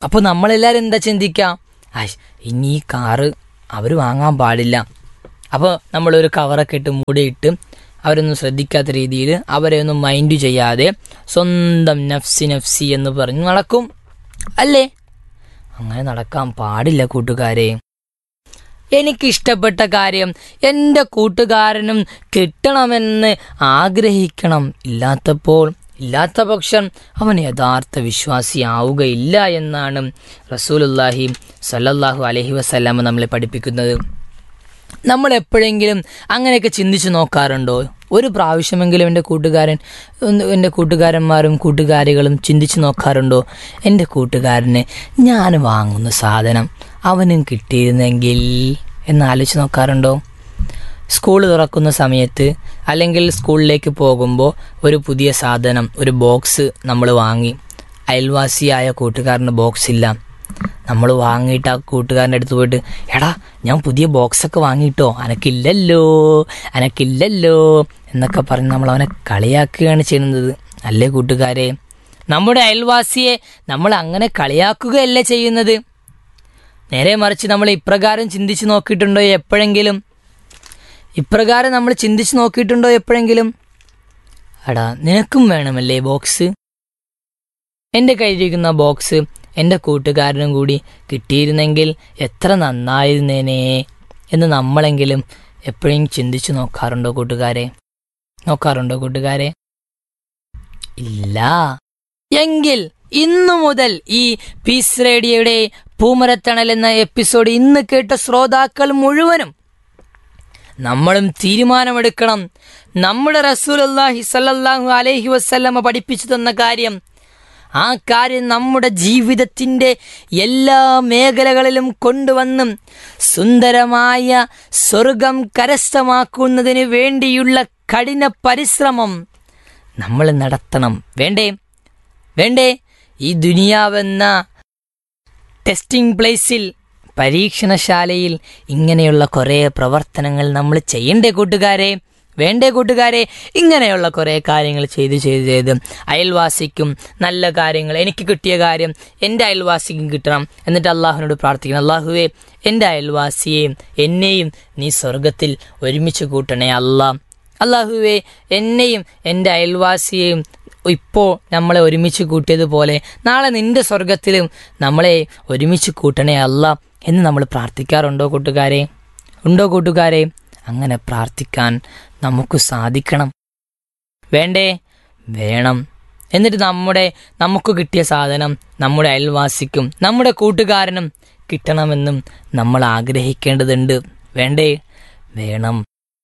അപ്പോൾ നമ്മളെല്ലാവരും എന്താ ചിന്തിക്കുക ആ ഇനി ഈ കാറ് അവർ വാങ്ങാൻ പാടില്ല അപ്പോൾ നമ്മളൊരു കവറൊക്കെ ഇട്ട് മൂടിയിട്ട് അവരൊന്നും ശ്രദ്ധിക്കാത്ത രീതിയിൽ അവരെ ഒന്നും മൈൻഡ് ചെയ്യാതെ സ്വന്തം നഫ്സി നഫ്സി എന്ന് പറഞ്ഞ് നടക്കും അല്ലേ അങ്ങനെ നടക്കാൻ പാടില്ല കൂട്ടുകാരെ എനിക്കിഷ്ടപ്പെട്ട കാര്യം എൻ്റെ കൂട്ടുകാരനും കിട്ടണമെന്ന് ആഗ്രഹിക്കണം ഇല്ലാത്തപ്പോൾ ഇല്ലാത്ത പക്ഷം അവൻ യഥാർത്ഥ വിശ്വാസിയാവുകയില്ല എന്നാണ് റസൂലുല്ലാഹി സല്ലല്ലാഹു അലഹി വസ്ലാമ നമ്മളെ പഠിപ്പിക്കുന്നത് നമ്മൾ എപ്പോഴെങ്കിലും അങ്ങനെയൊക്കെ ചിന്തിച്ചു നോക്കാറുണ്ടോ ഒരു പ്രാവശ്യമെങ്കിലും എൻ്റെ കൂട്ടുകാരൻ ഒന്ന് എൻ്റെ കൂട്ടുകാരന്മാരും കൂട്ടുകാരികളും ചിന്തിച്ചു നോക്കാറുണ്ടോ എൻ്റെ കൂട്ടുകാരന് ഞാൻ വാങ്ങുന്ന സാധനം അവനും കിട്ടിയിരുന്നെങ്കിൽ എന്ന് ആലോചിച്ച് നോക്കാറുണ്ടോ സ്കൂൾ തുറക്കുന്ന സമയത്ത് അല്ലെങ്കിൽ സ്കൂളിലേക്ക് പോകുമ്പോൾ ഒരു പുതിയ സാധനം ഒരു ബോക്സ് നമ്മൾ വാങ്ങി അയൽവാസിയായ കൂട്ടുകാരന് ബോക്സ് ഇല്ല നമ്മൾ വാങ്ങിയിട്ട് ആ കൂട്ടുകാരൻ്റെ അടുത്ത് പോയിട്ട് എടാ ഞാൻ പുതിയ ബോക്സൊക്കെ വാങ്ങിയിട്ടോ അനക്കില്ലല്ലോ അനക്കില്ലല്ലോ എന്നൊക്കെ പറഞ്ഞ് നമ്മൾ അവനെ കളിയാക്കുകയാണ് ചെയ്യുന്നത് അല്ലേ കൂട്ടുകാരെ നമ്മുടെ അയൽവാസിയെ നമ്മൾ അങ്ങനെ കളിയാക്കുകയല്ല ചെയ്യുന്നത് നേരെ മറിച്ച് നമ്മൾ ഇപ്രകാരം ചിന്തിച്ചു നോക്കിയിട്ടുണ്ടോ എപ്പോഴെങ്കിലും ഇപ്രകാരം നമ്മൾ ചിന്തിച്ചു നോക്കിയിട്ടുണ്ടോ എപ്പോഴെങ്കിലും എടാ നിനക്കും വേണമല്ലേ ബോക്സ് എൻ്റെ കയ്യിലിരിക്കുന്ന ബോക്സ് എൻ്റെ കൂട്ടുകാരനും കൂടി കിട്ടിയിരുന്നെങ്കിൽ എത്ര നന്നായിരുന്നേനേ എന്ന് നമ്മളെങ്കിലും എപ്പോഴും ചിന്തിച്ചു നോക്കാറുണ്ടോ കൂട്ടുകാരെ നോക്കാറുണ്ടോ കൂട്ടുകാരെ ഇല്ല എങ്കിൽ ഇന്നു മുതൽ ഈ പീസ് റേഡിയോയുടെ പൂമരത്തണൽ എന്ന എപ്പിസോഡ് ഇന്ന് കേട്ട ശ്രോതാക്കൾ മുഴുവനും നമ്മളും തീരുമാനമെടുക്കണം നമ്മുടെ റസൂൽ അള്ളാഹി സല്ലാഹു അലൈഹി വസ്ല്ലമ പഠിപ്പിച്ചു തന്ന കാര്യം ആ കാര്യം നമ്മുടെ ജീവിതത്തിൻ്റെ എല്ലാ മേഖലകളിലും കൊണ്ടുവന്നും സുന്ദരമായ സ്വർഗം കരസ്ഥമാക്കുന്നതിന് വേണ്ടിയുള്ള കഠിന പരിശ്രമം നമ്മൾ നടത്തണം വേണ്ടേ വേണ്ടേ ഈ ദുനിയാവെന്ന ടെസ്റ്റിംഗ് പ്ലേസിൽ പരീക്ഷണശാലയിൽ ഇങ്ങനെയുള്ള കുറേ പ്രവർത്തനങ്ങൾ നമ്മൾ ചെയ്യണ്ടേ കൂട്ടുകാരെ വേണ്ടേ കൂട്ടുകാരെ ഇങ്ങനെയുള്ള കുറേ കാര്യങ്ങൾ ചെയ്ത് ചെയ്ത് ചെയ്ത് അയൽവാസിക്കും നല്ല കാര്യങ്ങൾ എനിക്ക് കിട്ടിയ കാര്യം എൻ്റെ അയൽവാസിക്കും കിട്ടണം എന്നിട്ട് അള്ളാഹുവിനോട് പ്രാർത്ഥിക്കണം അള്ളാഹുവേ എൻ്റെ അയൽവാസിയെയും എന്നെയും നീ സ്വർഗത്തിൽ ഒരുമിച്ച് കൂട്ടണേ അല്ലാ അള്ളാഹുവേ എന്നെയും എൻ്റെ അയൽവാസിയെയും ഇപ്പോൾ നമ്മളെ ഒരുമിച്ച് കൂട്ടിയതുപോലെ നാളെ നിന്റെ സ്വർഗത്തിലും നമ്മളെ ഒരുമിച്ച് കൂട്ടണേ അല്ല എന്ന് നമ്മൾ പ്രാർത്ഥിക്കാറുണ്ടോ കൂട്ടുകാരെ ഉണ്ടോ കൂട്ടുകാരെ അങ്ങനെ പ്രാർത്ഥിക്കാൻ നമുക്ക് സാധിക്കണം വേണ്ടേ വേണം എന്നിട്ട് നമ്മുടെ നമുക്ക് കിട്ടിയ സാധനം നമ്മുടെ അയൽവാസിക്കും നമ്മുടെ കൂട്ടുകാരനും കിട്ടണമെന്നും നമ്മൾ ആഗ്രഹിക്കേണ്ടതുണ്ട് വേണ്ടേ വേണം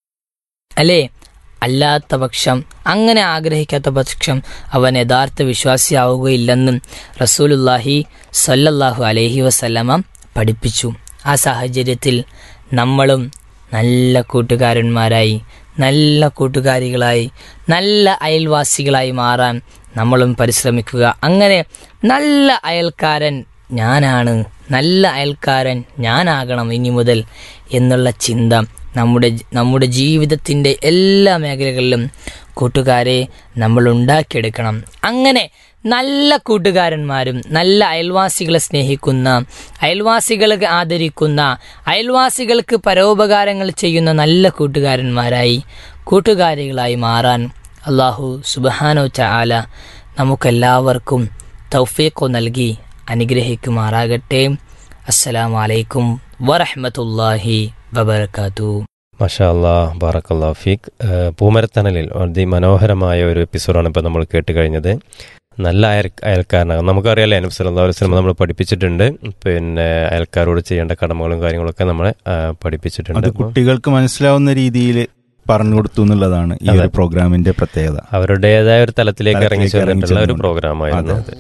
അല്ലേ അല്ലാത്ത പക്ഷം അങ്ങനെ ആഗ്രഹിക്കാത്ത പക്ഷം അവൻ യഥാർത്ഥ വിശ്വാസിയാവുകയില്ലെന്നും റസൂലുല്ലാഹി സല്ലല്ലാഹു അലൈഹി വസല്ലമ പഠിപ്പിച്ചു ആ സാഹചര്യത്തിൽ നമ്മളും നല്ല കൂട്ടുകാരന്മാരായി നല്ല കൂട്ടുകാരികളായി നല്ല അയൽവാസികളായി മാറാൻ നമ്മളും പരിശ്രമിക്കുക അങ്ങനെ നല്ല അയൽക്കാരൻ ഞാനാണ് നല്ല അയൽക്കാരൻ ഞാനാകണം ഇനി മുതൽ എന്നുള്ള ചിന്ത നമ്മുടെ നമ്മുടെ ജീവിതത്തിൻ്റെ എല്ലാ മേഖലകളിലും കൂട്ടുകാരെ നമ്മൾ ഉണ്ടാക്കിയെടുക്കണം അങ്ങനെ നല്ല കൂട്ടുകാരന്മാരും നല്ല അയൽവാസികളെ സ്നേഹിക്കുന്ന അയൽവാസികളെ ആദരിക്കുന്ന അയൽവാസികൾക്ക് പരോപകാരങ്ങൾ ചെയ്യുന്ന നല്ല കൂട്ടുകാരന്മാരായി കൂട്ടുകാരികളായി മാറാൻ അള്ളാഹു സുബഹാനോ ചാല നമുക്കെല്ലാവർക്കും തൗഫീഖോ നൽകി അനുഗ്രഹിക്കുമാറാകട്ടെ അസ്സലാമലൈക്കും വറഹമത്തല്ലാഹി വബർക്കാത്തു മഷാ അല്ലാ ബാറക്കല്ലാ ഫീഖ് പൂമരത്തണലിൽ അതിമനോഹരമായ ഒരു എപ്പിസോഡാണ് ഇപ്പോൾ നമ്മൾ കേട്ട് കഴിഞ്ഞത് നല്ല അയൽ അയൽക്കാരനാകും നമുക്കറിയാലേ അനുബ് സല്ലാ വസ്ലം നമ്മൾ പഠിപ്പിച്ചിട്ടുണ്ട് പിന്നെ അയൽക്കാരോട് ചെയ്യേണ്ട കടമകളും കാര്യങ്ങളൊക്കെ നമ്മളെ ആ, പഠിപ്പിച്ചിട്ടുണ്ട് അത് അപ്പോൾ കുട്ടികൾക്ക് മനസ്സിലാവുന്ന രീതിയിൽ പറഞ്ഞു കൊടുത്തു എന്നുള്ളതാണ് ഈ ഒരു അതെ. പ്രോഗ്രാമിന്റെ പ്രത്യേകത അവരുടേതായ ഒരു തലത്തിലേക്ക് ഇറങ്ങി തലത്തിലേക്ക് ഇറങ്ങി ചെന്നിട്ടുള്ള ഒരു ചെന്നുകൊണ്ട്. പ്രോഗ്രാമായിരുന്നു അതെ. അത്